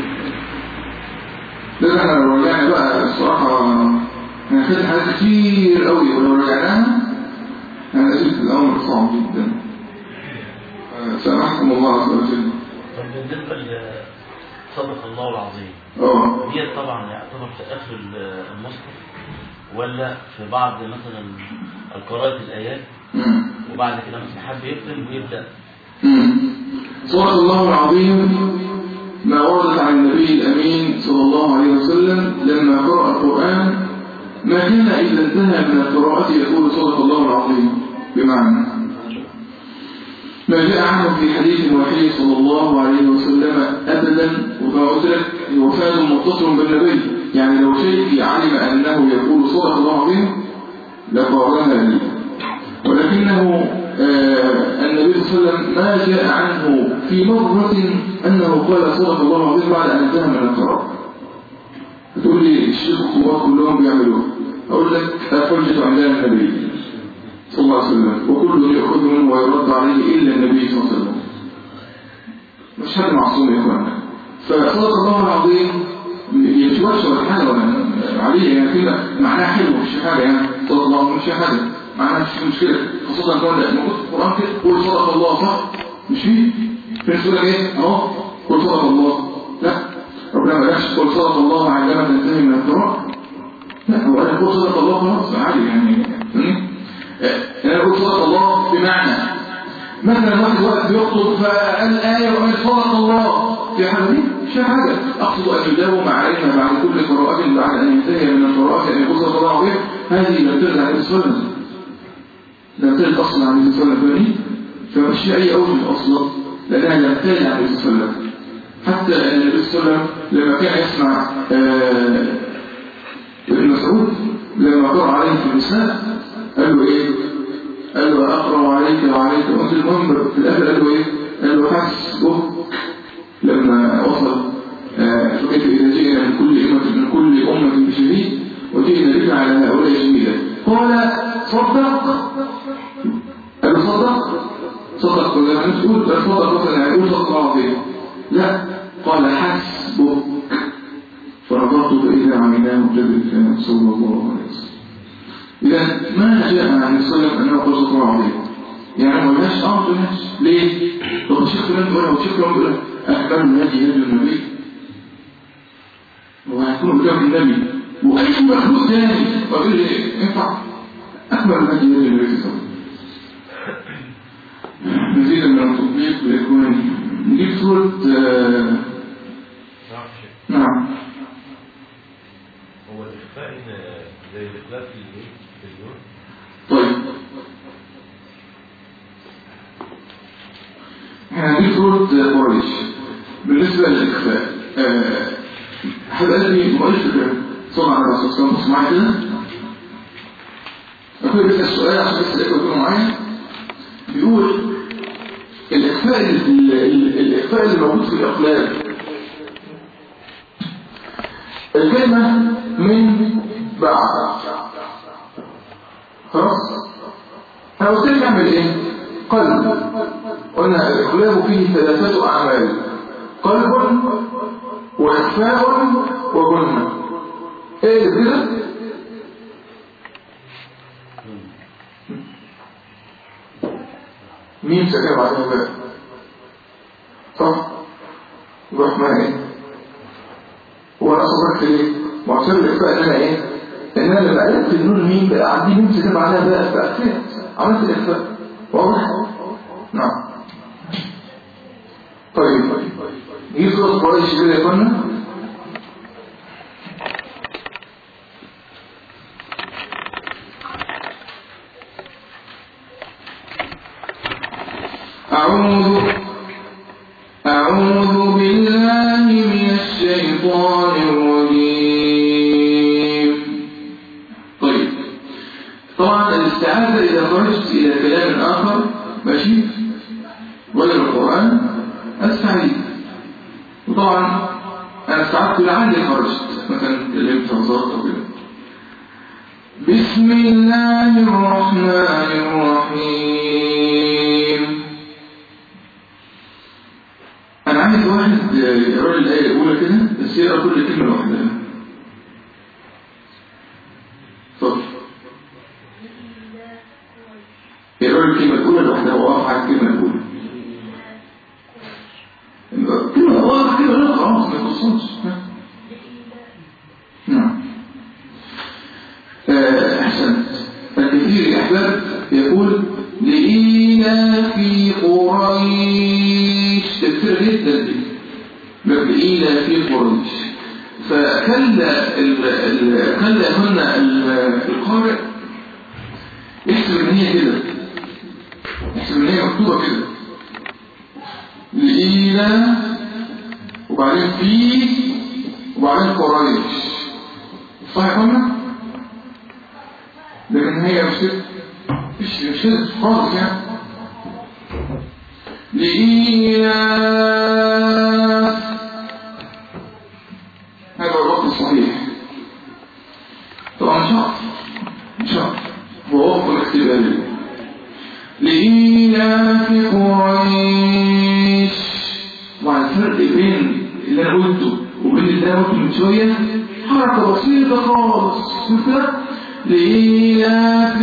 ده احنا لو رجعنا بقى الصراحة احنا خدنا حاجات كتير قوي ولو رجعناها انا اسف الامر صعب جدا آه، سامحكم الله عز وجل طب بالنسبة لصدق الله العظيم اه ديت طبعا يعتبر في آخر ال- المصحف ولا في بعض مثلا القراءة الآيات مم. وبعد كده مثلا حد يختم ويبدأ مم. سورة الله العظيم ما وردت عن النبي الأمين صلى الله عليه وسلم لما قرأ القرآن ما كان إذا انتهى من القراءة يقول صدق الله العظيم بمعنى ما جاء عنه في حديث الوحي صلى الله عليه وسلم أبدا وكما قلت لك وفاة متصل بالنبي يعني لو شيء علم أنه يقول صدق الله العظيم لقالها لي ولكنه آه، النبي صلى الله عليه وسلم ما جاء عنه في مرة أنه قال صدق الله العظيم بعد أن انتهى من القرار تقول لي الشيخ الكبار كلهم بيعملوه أقول لك الحجة عندنا النبي صلى الله عليه وسلم وكل يأخذ منه ويرد عليه إلا النبي صلى الله عليه وسلم مش حد معصوم يا اخوانا فصدق الله العظيم مش وحشه ولا حاجه ولا عليه يعني كده معناها حلو مش حاجه يعني صدق الله مش حاجه معناها مش مشكله خاصه كمان ده موجود في القران كده قول صدق الله صح مش فيه في سوره ايه اهو قول صدق الله لا ربنا ما قالش قول صدق الله عندما تنتهي من القراءه لا هو قال قول صدق الله خلاص عادي يعني فاهمني؟ آه، انا قلت صدق الله بمعنى مثلا واحد وقت بيخطب فقال آية وقال صدق الله في حاجة دي مش في حاجة أقصد أن يداوم عليها بعد كل قراءة بعد أن ينتهي من القراءة أن يقول صدق الله عليه هذه لم ترد عليه السنة لم ترد أصلا عليه السنة فاهمني فمش في أي أوجه أصلا لأنها لم ترد عليه السنة حتى أن النبي صلى الله عليه وسلم لما كان يسمع آه، ابن مسعود لما قرأ عليه في النساء قال له إيه قال له أقرأ عليك وعليك وأنت المهم في الآخر قال له إيه قال له حسبك لما وصل آه، فكيف إذا جئنا من كل أمة من كل أمة بشهيد وجئنا بك على هؤلاء شهيدا قال صدق قال له صدق صدق لما تقول قال صدق مثلا يعني يقول صدق الله عليه لا قال حسبك فنظرت فإذا عيناه تذرفان صلى الله عليه وسلم إذا ما جاء عن السلام أنه قال صلى الله عليه يعني ما لهاش اه ما لهاش ليه؟ طب الشيخ فلان بيقولها والشيخ فلان بيقولها أكبر الهدي هدي النبي وهيكون قدام النبي وأي مخلوق تاني وأقول لي ينفع أكبر الهدي هدي النبي صلى الله عليه وسلم مزيدا من التطبيق لإخواني نجيب سورة آه، نعم هو الإخفاء إن زي الإخلاف في الإيه؟ في النور طيب احنا هنجيب سورة قريش بالنسبة للإخفاء آه، حد قال لي ما قالش فكرة صنع على الرسول صلى الله عليه وسلم معايا كده أخوي بس السؤال عشان بس الإخوة يكونوا معايا بيقول الإخفاء ال- ال- الإخفاء اللي موجود في الأقلام الكلمة من بعد خلاص انا قلت لك اعمل ايه قلب قلنا الاقلاب فيه ثلاثه اعمال قلب واخفاء وجنه ايه اللي كده مين سكن بعدها بقى صح نروح مع ايه هو انا صبرت ليه معصر الاخفاء ان انا ايه ان انا لما قلبت النون مين بقى عندي مين سكن بعدها بقى فاخفيت عملت الاخفاء واضح نعم طيب نجيب صوت قريش كده يا فندم أعوذ أعوذ بالله من الشيطان الرجيم طيب طبعا الاستعاذة إذا خرجت إلى كلام آخر ماشي ولا القرآن أستعيذ وطبعا أنا استعدت لعلي خرجت مثلا كلمت هزار أو كده بسم الله الرحمن الرحيم أنا عايز واحد يقرأ لي الآية الأولى كده بس يقرأ كل كلمة لوحدها اتفضل يقرأ لي الكلمة الأولى لوحدها وأقف على الكلمة الأولى كلمة واضحة كده لا خلاص ما يخصنش نعم آه، أحسنت الكثير يا أحباب يقول لإيلاف قريش تكثير جدا دي لإيلاف قريش فخلى ال- ال- خلى هنا ال- القارئ يحسب ان هي كده يحسب ان هي مكتوبة كده لإيلاف وبعدين في وبعدين قريش صح يا فندم؟ لكن هي مش كده مش مش كده خالص يعني لإيلاف هذا هو الوقت الصحيح طبعا شرط شرط ووقت الاختباري لإيلاف قريش طبعا الفرق بين اللي انا قلته وبين اللي انا قلته من شويه حركه بسيطه خالص شوف كده لإيلاف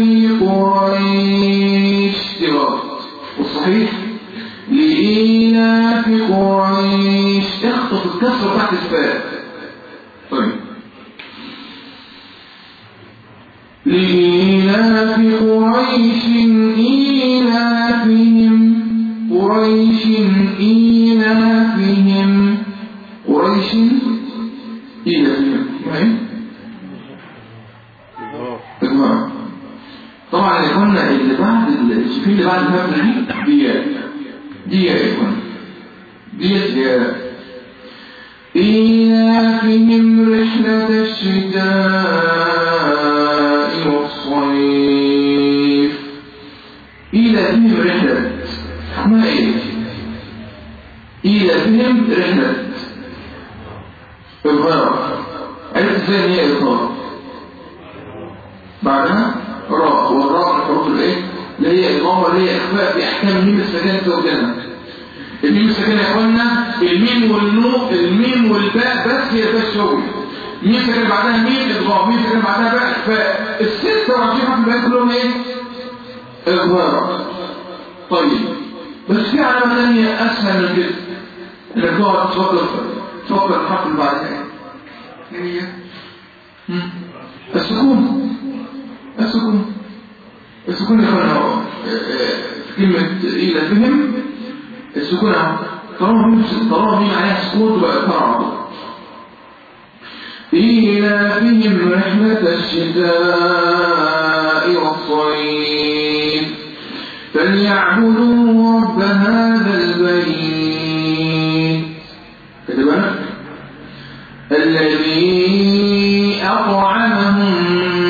قريش دي غلط والصحيح لإيلاف قريش اخطف الكسرة تحت الفاء طيب لإيلاف قريش إيلافهم قريش إيلافهم قريش إيلافهم ما هي؟ تمام طبعا يا اخوانا اللي بعد الشفين اللي بعد المبنى دي دي دي يا اخوانا ديت يا إيلافهم رحلة الشتاء والصيف إيلافهم رحلة ما إيه إيلافهم رحلة إظهار عرفت ازاي ان هي إظهار بعدها راء والراء من حروف الايه اللي هي الضمه اللي هي اخفاء في احكام الميم الساكنه زوجنا الميم الساكنه يا اخوانا الميم والنون الميم والباء بس هي ده الشغل ميم ساكنه بعدها ميم اضغام ميم ساكنه بعدها باء اخفاء ال 26 حرف الباقي كلهم ايه اظهار طيب بس في علامه ثانيه اسهل من كده انك تقعد تفكر تفكر الحرف اللي بعدها ايه هي مم. السكون السكون السكون يكون في كلمة إلى فهم السكون طالما مين طالما مين عليها سكون تبقى إظهار على طول إيلافهم رحلة الشتاء والصيف فليعبدوا رب هذا البيت كتبنا الذي أطعمهم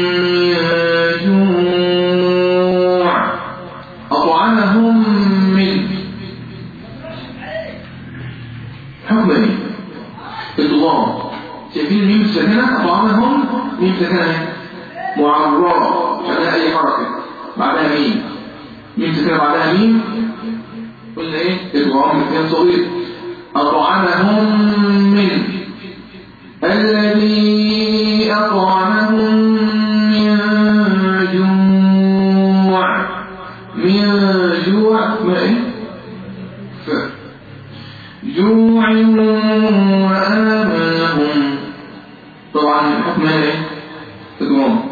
أطعمهم من حكم ايه الضغام شايفين ميم ساكنة أطعمهم ميم ساكنة معرّة مش عليها أي حركة بعدها ميم ميم ساكنة بعدها ميم قلنا ايه الضغام اثنين صغير أطعمهم من الذي أطعمهم من جوع من جوع ما ايه ف جوع وآمنهم طبعا الحكم ايه تدوم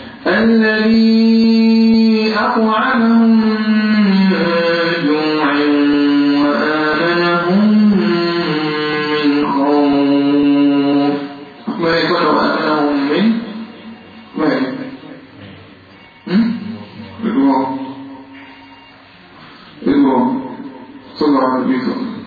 الذي أطعمهم من جوع وآمنهم من خوف حكم ايه يكون وآمنهم من ما ايه هم؟ تدوم تدوم صلى على النبي صلى الله عليه وسلم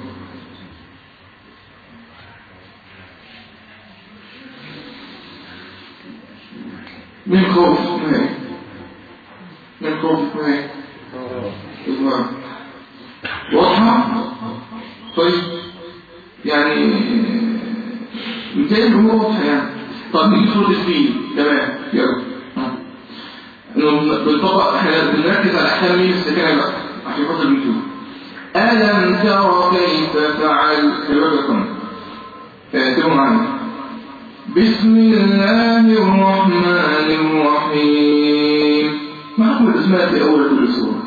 من خوف ما هي من خوف ما هي تمام واضحة طيب يعني مثال الأمور واضحة يعني طب نيجي صورة الفيل تمام يلا ها. انه بالطبع احنا بنركز على احكام مين السكنة بقى عشان خاطر نشوف ألم تر كيف فعل خلي بالكم اعتبروا معايا بسم الله الرحمن الرحيم ما حكم الاسماء في اول كل سوره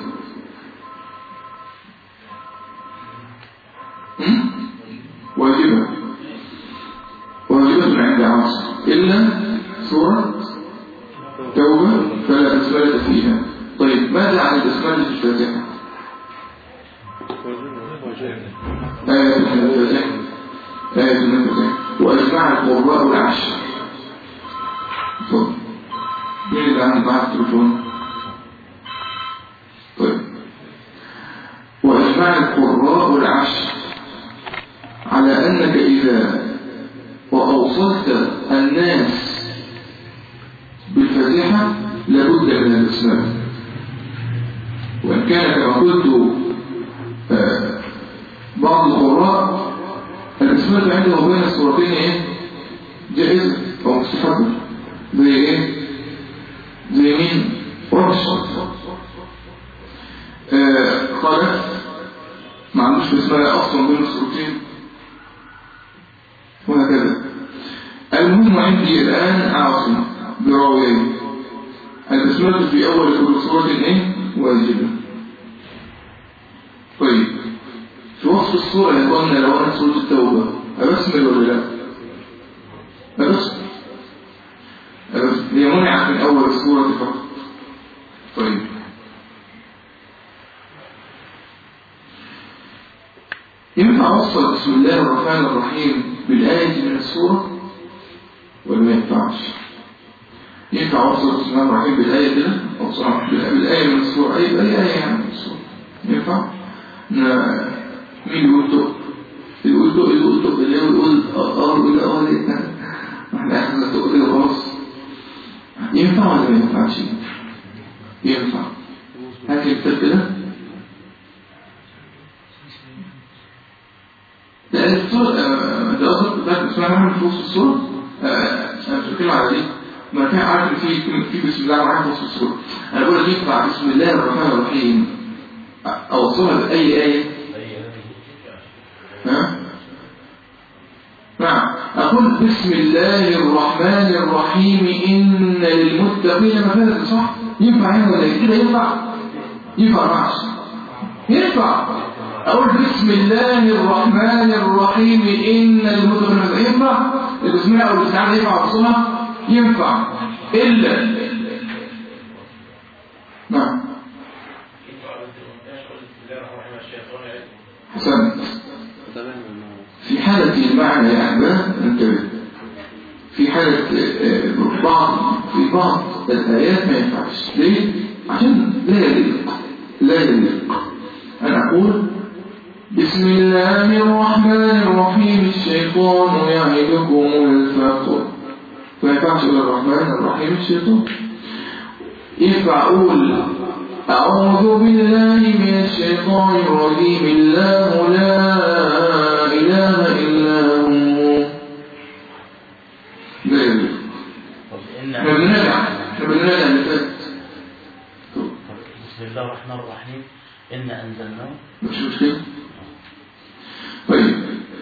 هم؟ واجبه واجبه عند عاصم الا سوره توبه فلا بسمله فيها طيب ماذا عن البسمله في الفاتحه آية الفاتحة آية الفاتحة وأجمع القراء العشر اتفضل مين اللي عنده معاه التليفون طيب وأجمع القراء العشر على أنك إذا وأوصلت الناس بالفاتحة لابد من الإسلام وإن كان كما قلت آه صورتين ايه جائزة او مستحبة زي ايه زي مين ورش آه خالف ما عندوش بسماء اصلا بين الصورتين وهكذا المهم عندي الان عاصم براويين البسملة في اول كل صورة ايه واجبة طيب في وصف الصورة يا اخوانا لو انا صورة التوبة ابسمل ولا لا ابسمل ابسمل هي منعت من اول الصورة فقط طيب ينفع اوصل بسم الله الرحمن الرحيم بالآية من السورة ولا ما ينفعش ينفع اوصل بسم الله الرحمن الرحيم بالآية كده اوصل بالآية من السورة أي بأي آية يعني من السورة ينفع ن- مين يقول تق يقول تق يقول تق اللي هو يقول اه يقول اه ليه احنا احنا تق كده خلاص ينفع ولا ما ينفعش ينفع هات الكتاب كده لا الصورة انت قصدك بتاعت بسم الله الرحمن الرحيم في وسط الصورة آه، انا مش بتكلم على دي ما كان عارف ان في في بسم الله الرحمن الرحيم في وسط الصورة انا بقول لك ينفع بسم الله الرحمن الرحيم اوصلها بأي آية ها نعم أقول بسم الله الرحمن الرحيم إن للمتقين مفازة صح ينفع هنا ولا كده ينفع ينفع معش ينفع أقول بسم الله الرحمن الرحيم إن للمتقين مفازة ينفع بسم الله أو الاستعانة ينفع وصلها ينفع إلا نعم حسنت تمام في حالة المعنى يا أحباب انتبه في حالة آه، بعض في بعض الآيات ما ينفعش ليه؟ عشان لا يليق لا يليق أنا أقول بسم الله الرحمن الرحيم الشيطان يعدكم الفقر ما ينفعش إلا الرحمن الرحيم الشيطان ينفع أقول أعوذ بالله من الشيطان الرجيم الله لا إله إلا هو لا يليق طب إن احنا بنراجع احنا بنراجع اللي فات طب بسم الله الرحمن الرحيم إن أنزلناه مش مشكلة طيب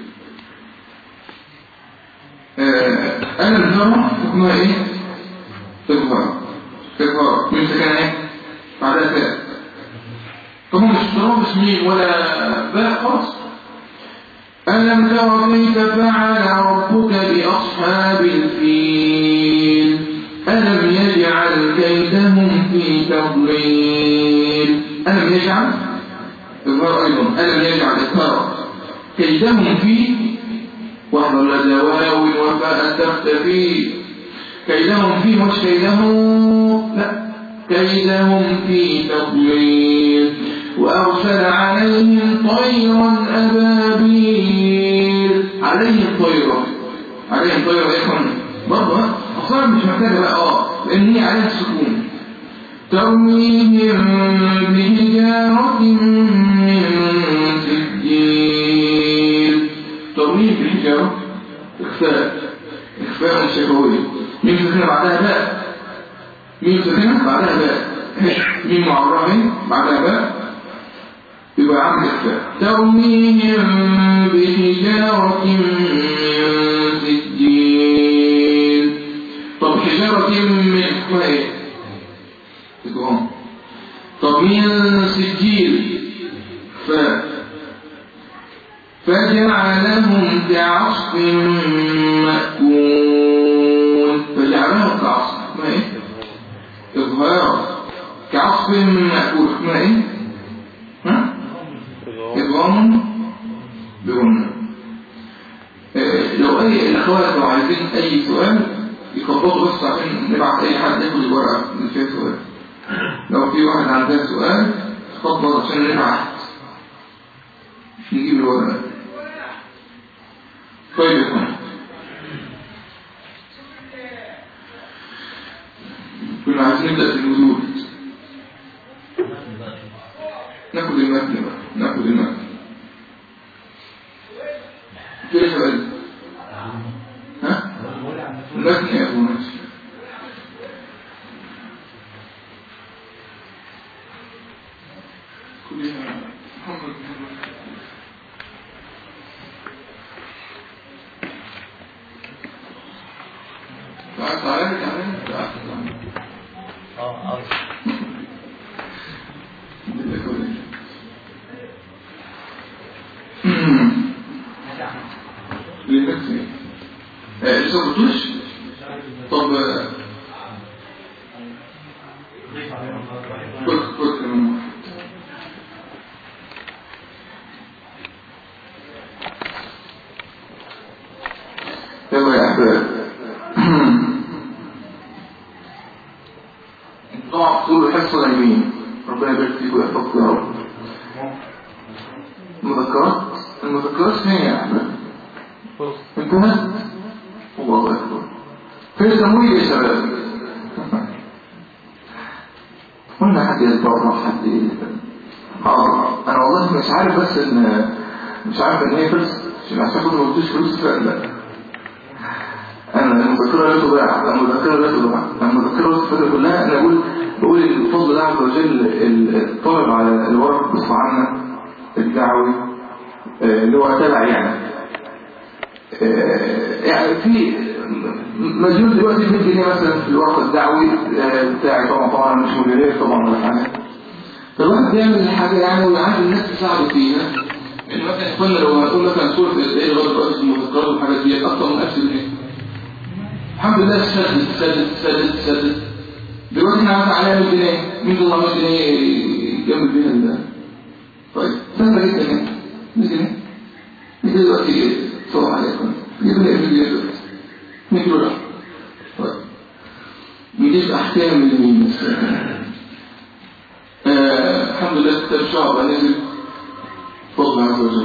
آه، أنا الجرة حكمها إيه؟ تظهر تظهر من سكن إيه؟ بعدها تاء طبعا مش ترى اسمين ولا باء خلاص ألم تر كيف فعل ربك بأصحاب الفيل ألم يجعل كيدهم في تضليل ألم يجعل إظهار أيضا ألم يجعل إظهار كيدهم في واحدة ولا دواو وفاء تختفي كيدهم في مش كيدهم لا كيدهم في تضليل وأرسل عليهم طيرا أبابيل عليهم طيرا عليهم طيرا يا إخوان برضه أصلا مش محتاجة بقى اه لأن هي عليها السكون ترميهم بحجارة من سجيل ترميهم بحجارة إخفاء إخفاء شفوي مين سكنة بعدها باء مين سكنة بعدها باء مين معرفين بعدها باء يبقى عامل إخفاء ترميهم بحجارة من سجيل طب حجارة من اسمها ايه؟ تقوم طب من سجيل ف فجعلهم كعصف مأكول فجعلهم كعصف ما ايه؟ إظهار كعصف مأكول ما ايه؟ ها؟ إضغام بغنى آه، لو أي الأخوات لو عايزين أي سؤال يخبطوا بس عشان نبعت أي حد ياخد الورقة اللي فيها سؤال لو في واحد عندها سؤال تخبط عشان نبعت نجيب الورقة طيب يا اخوان كنا عايزين نبدأ في الوجود ناخد المتن بقى ناخد المتن كده يا شباب المتن يا أبو ماشي كلها محمد محمد تعال تعال تعال تعال اه عاوز لنفسي آه، لسه ما قلتوش طب آه، فك فك من واحد. يلا يا احباب طبعا تقولوا حصه اليمين ربنا يبارك فيكم ويحفظكم يا رب المذكرات المذكرات هي يا احباب انتهت الله اكبر في التمويل يا شباب قلنا حد يتبرع حد اه انا والله مش عارف بس ان مش عارف ان هي فلوس عشان عشان كنت ما قلتوش فلوس فعلا انا المذكره لا تضيع المذكره لا تضيع المذكره الفتره كلها انا بقول بقول الفضل الله عز وجل الطالب على الورق بصفه عامه الدعوي آه، اللي هو تبع يعني آه، يعني في مليون دلوقتي 100 جنيه مثلا في الورق الدعوي آه، بتاعي طبعا طبعا مش مديريه طبعا ولا حاجه فالواحد بيعمل حاجه يعني ويعرف الناس تساعده فيها يعني مثلا يا اخوانا لو هنقول مثلا سوره ايه لغايه دلوقتي في المذكرات والحاجات دي اكتر من 1000 جنيه الحمد لله سدد سدد سدد سدد دلوقتي احنا مثلا عليها 100 جنيه مين طلع 100 جنيه يكمل بيها ال طيب سهله جدا يعني 100 جنيه 100 جنيه دلوقتي ايه؟ صلوا عليكم جيب لي 100 جنيه دلوقتي 100 دولار طيب نجيب احكام اليمين بس آه الحمد لله كتاب شعب نزل فضل عز وجل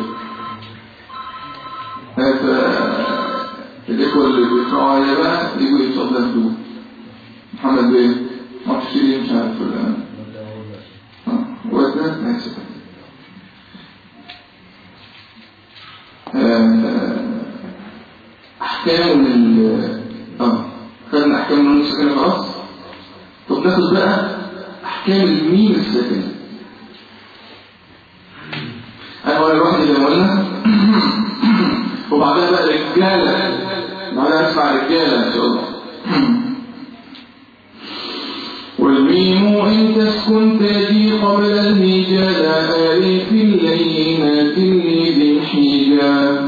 هذا الإخوة اللي بيقرأوا عليا بقى يجوا يتصدى هدوء محمد بيه ما اعرفش ليه مش عارف ولا اه وده ماشي آه، أحكام ال اه خدنا أحكام النون الساكنة خلاص طب ناخد بقى أحكام الميم الساكنة أنا الواحد اللي قلنا وبعدها بقى رجالة بعدها اسمع رجالة إن شاء الله والميم إن تسكن تجي قبل الهجاء آلف اللينات ذي الحجاب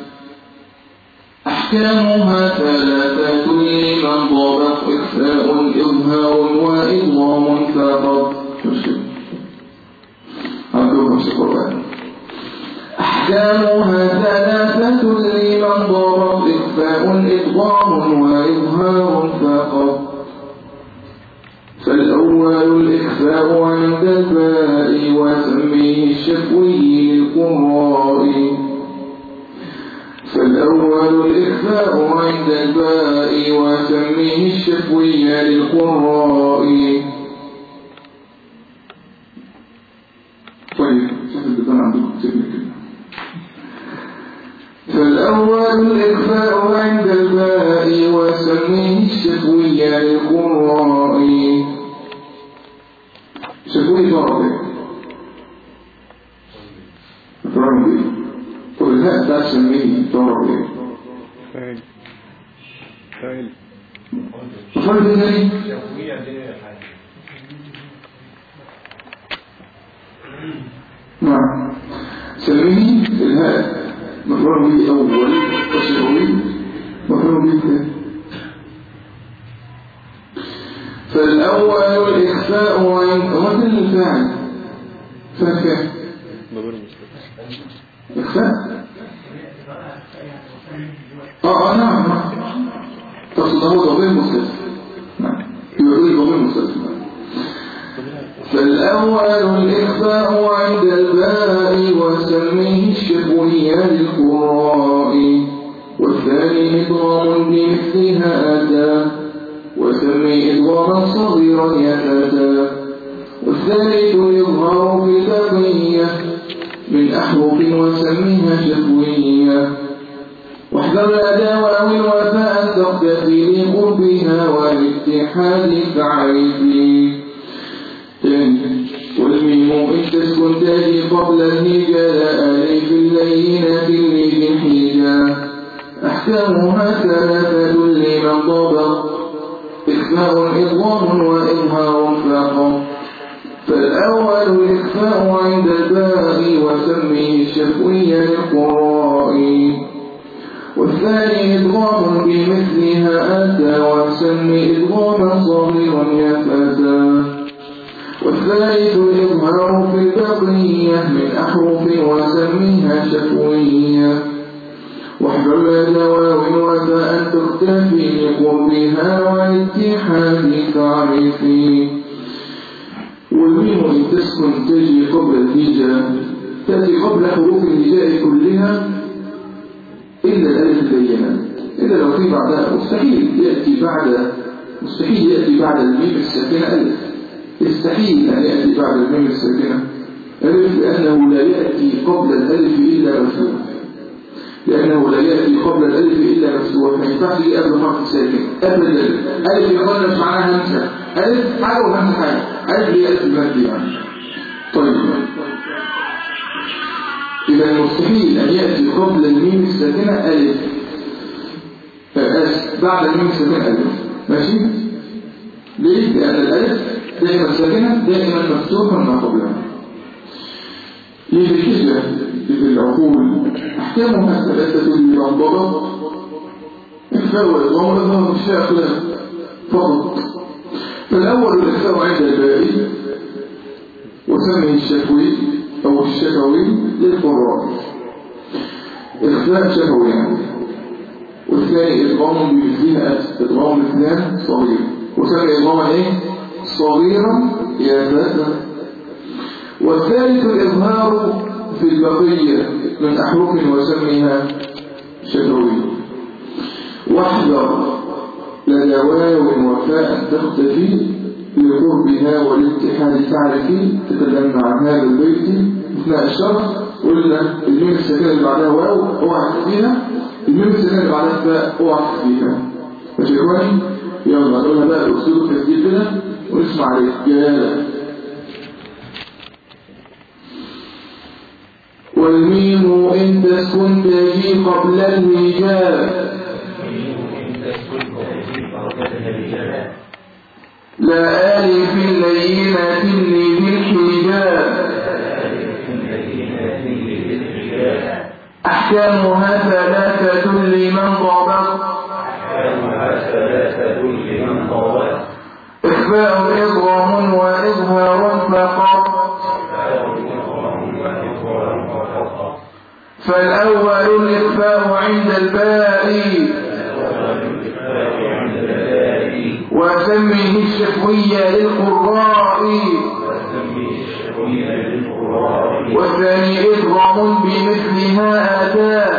أحكامها ثلاثة لمن ضبط إخفاء إظهار وإضغام فقط عندكم في القرآن أحكامها ثلاثة لمن ضبط إخفاء إضغام وإظهار فقط فالأول الإخفاء عند الباء وسميه الشفوي للقراء فالأول الإخفاء عند الباء وسميه الشفوي للقراء طيب شوف البيتان عندكم كتير كده فالأول الإخفاء عند الباء وسميه الشفوي للقراء شفوي ضربه ضربه طب الهاء بتاع سميه ضربه فاعل فاعل وفرد ثاني شفوية دي حاجة نعم سميه الهاء مفعول به أول وشفوي مفعول به ثاني فالأول الإخفاء عند هو ده الفاعل فاعل ضمير مستتر إخفاء اه اه نعم نعم تقصد هو ضمير مستتر نعم يقول ضمير مستتر فالأول الإخفاء عند الباء وسميه الشفوي للقراء والثاني إضغام بمثلها أتى وسمي إضغاما صغيرا يتأتى والثالث يظهر في البقية من أحرف وسميها شفوية واحذر الأداء أو الوفاء تقتفي لقربها والاتحاد تعرفي والميم إن تسكن تاجي قبل الهجاء ألف اللينة اللي الحجاء أحكامها ثلاثة لمن ضبط إخفاء إضغام وإظهار فقط فالأول الإخفاء عند الباء وسميه الشفوي للقراء والثاني إدغام بمثلها أتى وسمي إدغاما صغيرا يا فتى والثالث الإظهار في البقية من أحرف وسميها شفوية واحذر لدى واو وفاء تختفي لقربها والاتحاد تعرفي والميم إن تسكن تجي قبل الهجاء تأتي قبل حروف الهجاء كلها إلا الألف البينة إلا لو في بعدها مستحيل يأتي بعد مستحيل يأتي بعد الميم الساكنة ألف يستحيل أن يأتي بعد الميم الساكنة ألف لأنه لا يأتي قبل الألف إلا مفتوح لأنه لا يأتي قبل الألف إلا مفتوح ما ينفعش يجي قبل حرف ساكن أبدا ألف يقول مش معناها همسة ألف حاجة وهمسة حاجة ألف هي ألف المادي يعني طيب إذا مستحيل أن يأتي قبل الميم الساكنة ألف آسف بعد الميم الساكنة ألف ماشي؟ ليه؟ لأن الألف دائما ساكنة دائما مفتوحا ما قبلها لذكرة للعقول أحكامها ثلاثة للانضباط إخفاء والإضغام والإظهار مش فيها خلاف فقط فالأول الإخفاء عند الباري وسمه الشفوي أو الشفوي للقراء إخفاء شفوي يعني والثاني إضغام بمثلها إضغام مثلها صغير وسمي إضغاما إيه؟ صغيرا يا فتى والثالث الإظهار في البقية من أحرف وسميها شفوي واحذر لدى واو وفاء تختفي لقربها والاتحاد تعرفي تكلمنا عن هذا البيت اثناء الشرح قلنا الميم الساكنه اللي بعدها واو اوعى تخفيها الميم الساكنه اللي بعدها فاء اوعى تخفيها ماشي يا اخواني يلا نقولها بقى باسلوب التسجيل كده ونسمع رجاله والميم إن تسكن تجي قبل الهجاء لا آلف لينة لذي الحجاب أحكامها ثلاثة لمن ضبط إخفاء إضغام وإظهار فقط فالأول الإخفاء عند الباء وسمه الشفوي للقراء والثاني إضغام بمثلها أتى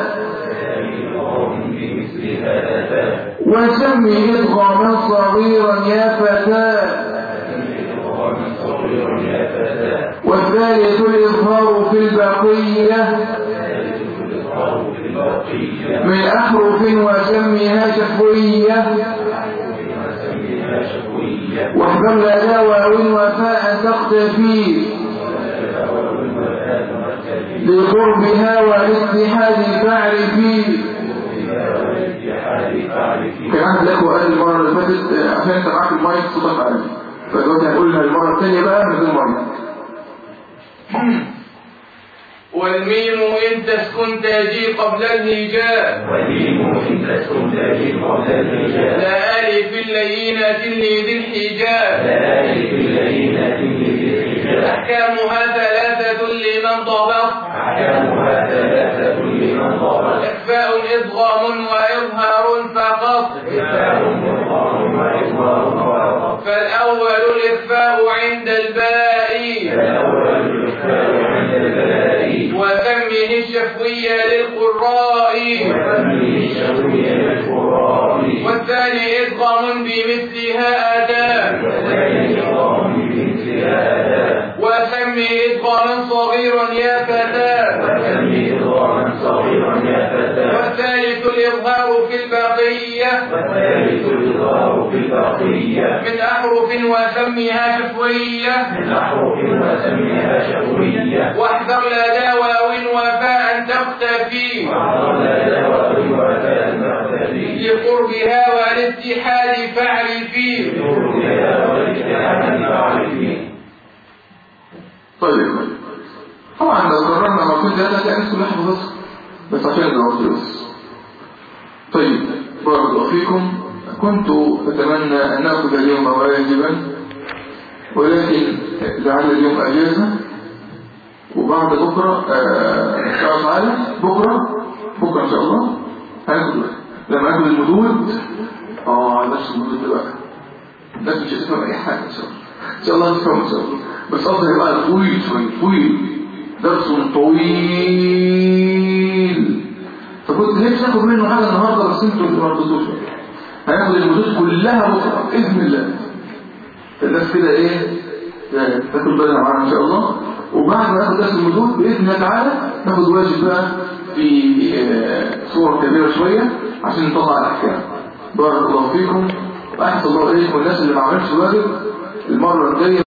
وسمه إضغاما صغيرا يا فتى والثالث الإظهار في البقية من أحرف وسمها شفوية واحذر لدى واو وفاء تقتفي لقربها والاتحاد فاعرفي كان عندك الأخوة قال المرة اللي فاتت عشان انت معاك المايك صوتك عالي فدلوقتي هنقولها المرة الثانية بقى من غير مايك والميم إن تسكن تجي قبل الهجاء لا ألف اللينة لذي الحجاب أحكامها ثلاثة لمن ضبط إخفاء إضغام وإظهار فقط فالأول الإخفاء عند الباء وسمه الشفوي للقراء والثاني إضغام بمثلها أداء وسمه إضغاما صغيرا يا فتى والثالث الإظهار في البقية والثالث الإظهار في البقية من أحرف وسميها شفوية من أحرف وسميها شفوية واحذر لدى واو وفاء تختفي واحذر لا دواء وفاء المعتدي لقربها والاتحاد فاعل فيه بها والاتحاد فاعل طيب طبعا لو قررنا مرتين ثلاثة هتلاقي الناس كلها حفظتها بس عشان الوقت بس طيب بارك الله فيكم كنت أتمنى أن نأخذ اليوم واجبا ولكن لعل اليوم أجازة وبعد بكرة آه، إن شاء الله تعالى بكرة بكرة إن شاء الله هناخد واحد. لما ناخد المدود اه نفس المدود ده بقى الناس مش هتفهم أي حاجة إن شاء الله إن شاء الله هتفهم إن شاء الله بس قصدي هيبقى طويل شوية طويل درس طويل فكنت نفسي اخد منه حاجه النهارده بس انتوا اللي ما رضيتوش هناخد المدود كلها بكره باذن الله الناس كده ايه يعني تاخد بالها معانا ان شاء الله وبعد ما ناخد درس المدود باذن الله تعالى ناخد واجب بقى في آه، صور كبيره شويه عشان نطلع الاحكام بارك الله فيكم واحسن الله اليكم الناس اللي ما عملتش واجب المره الجايه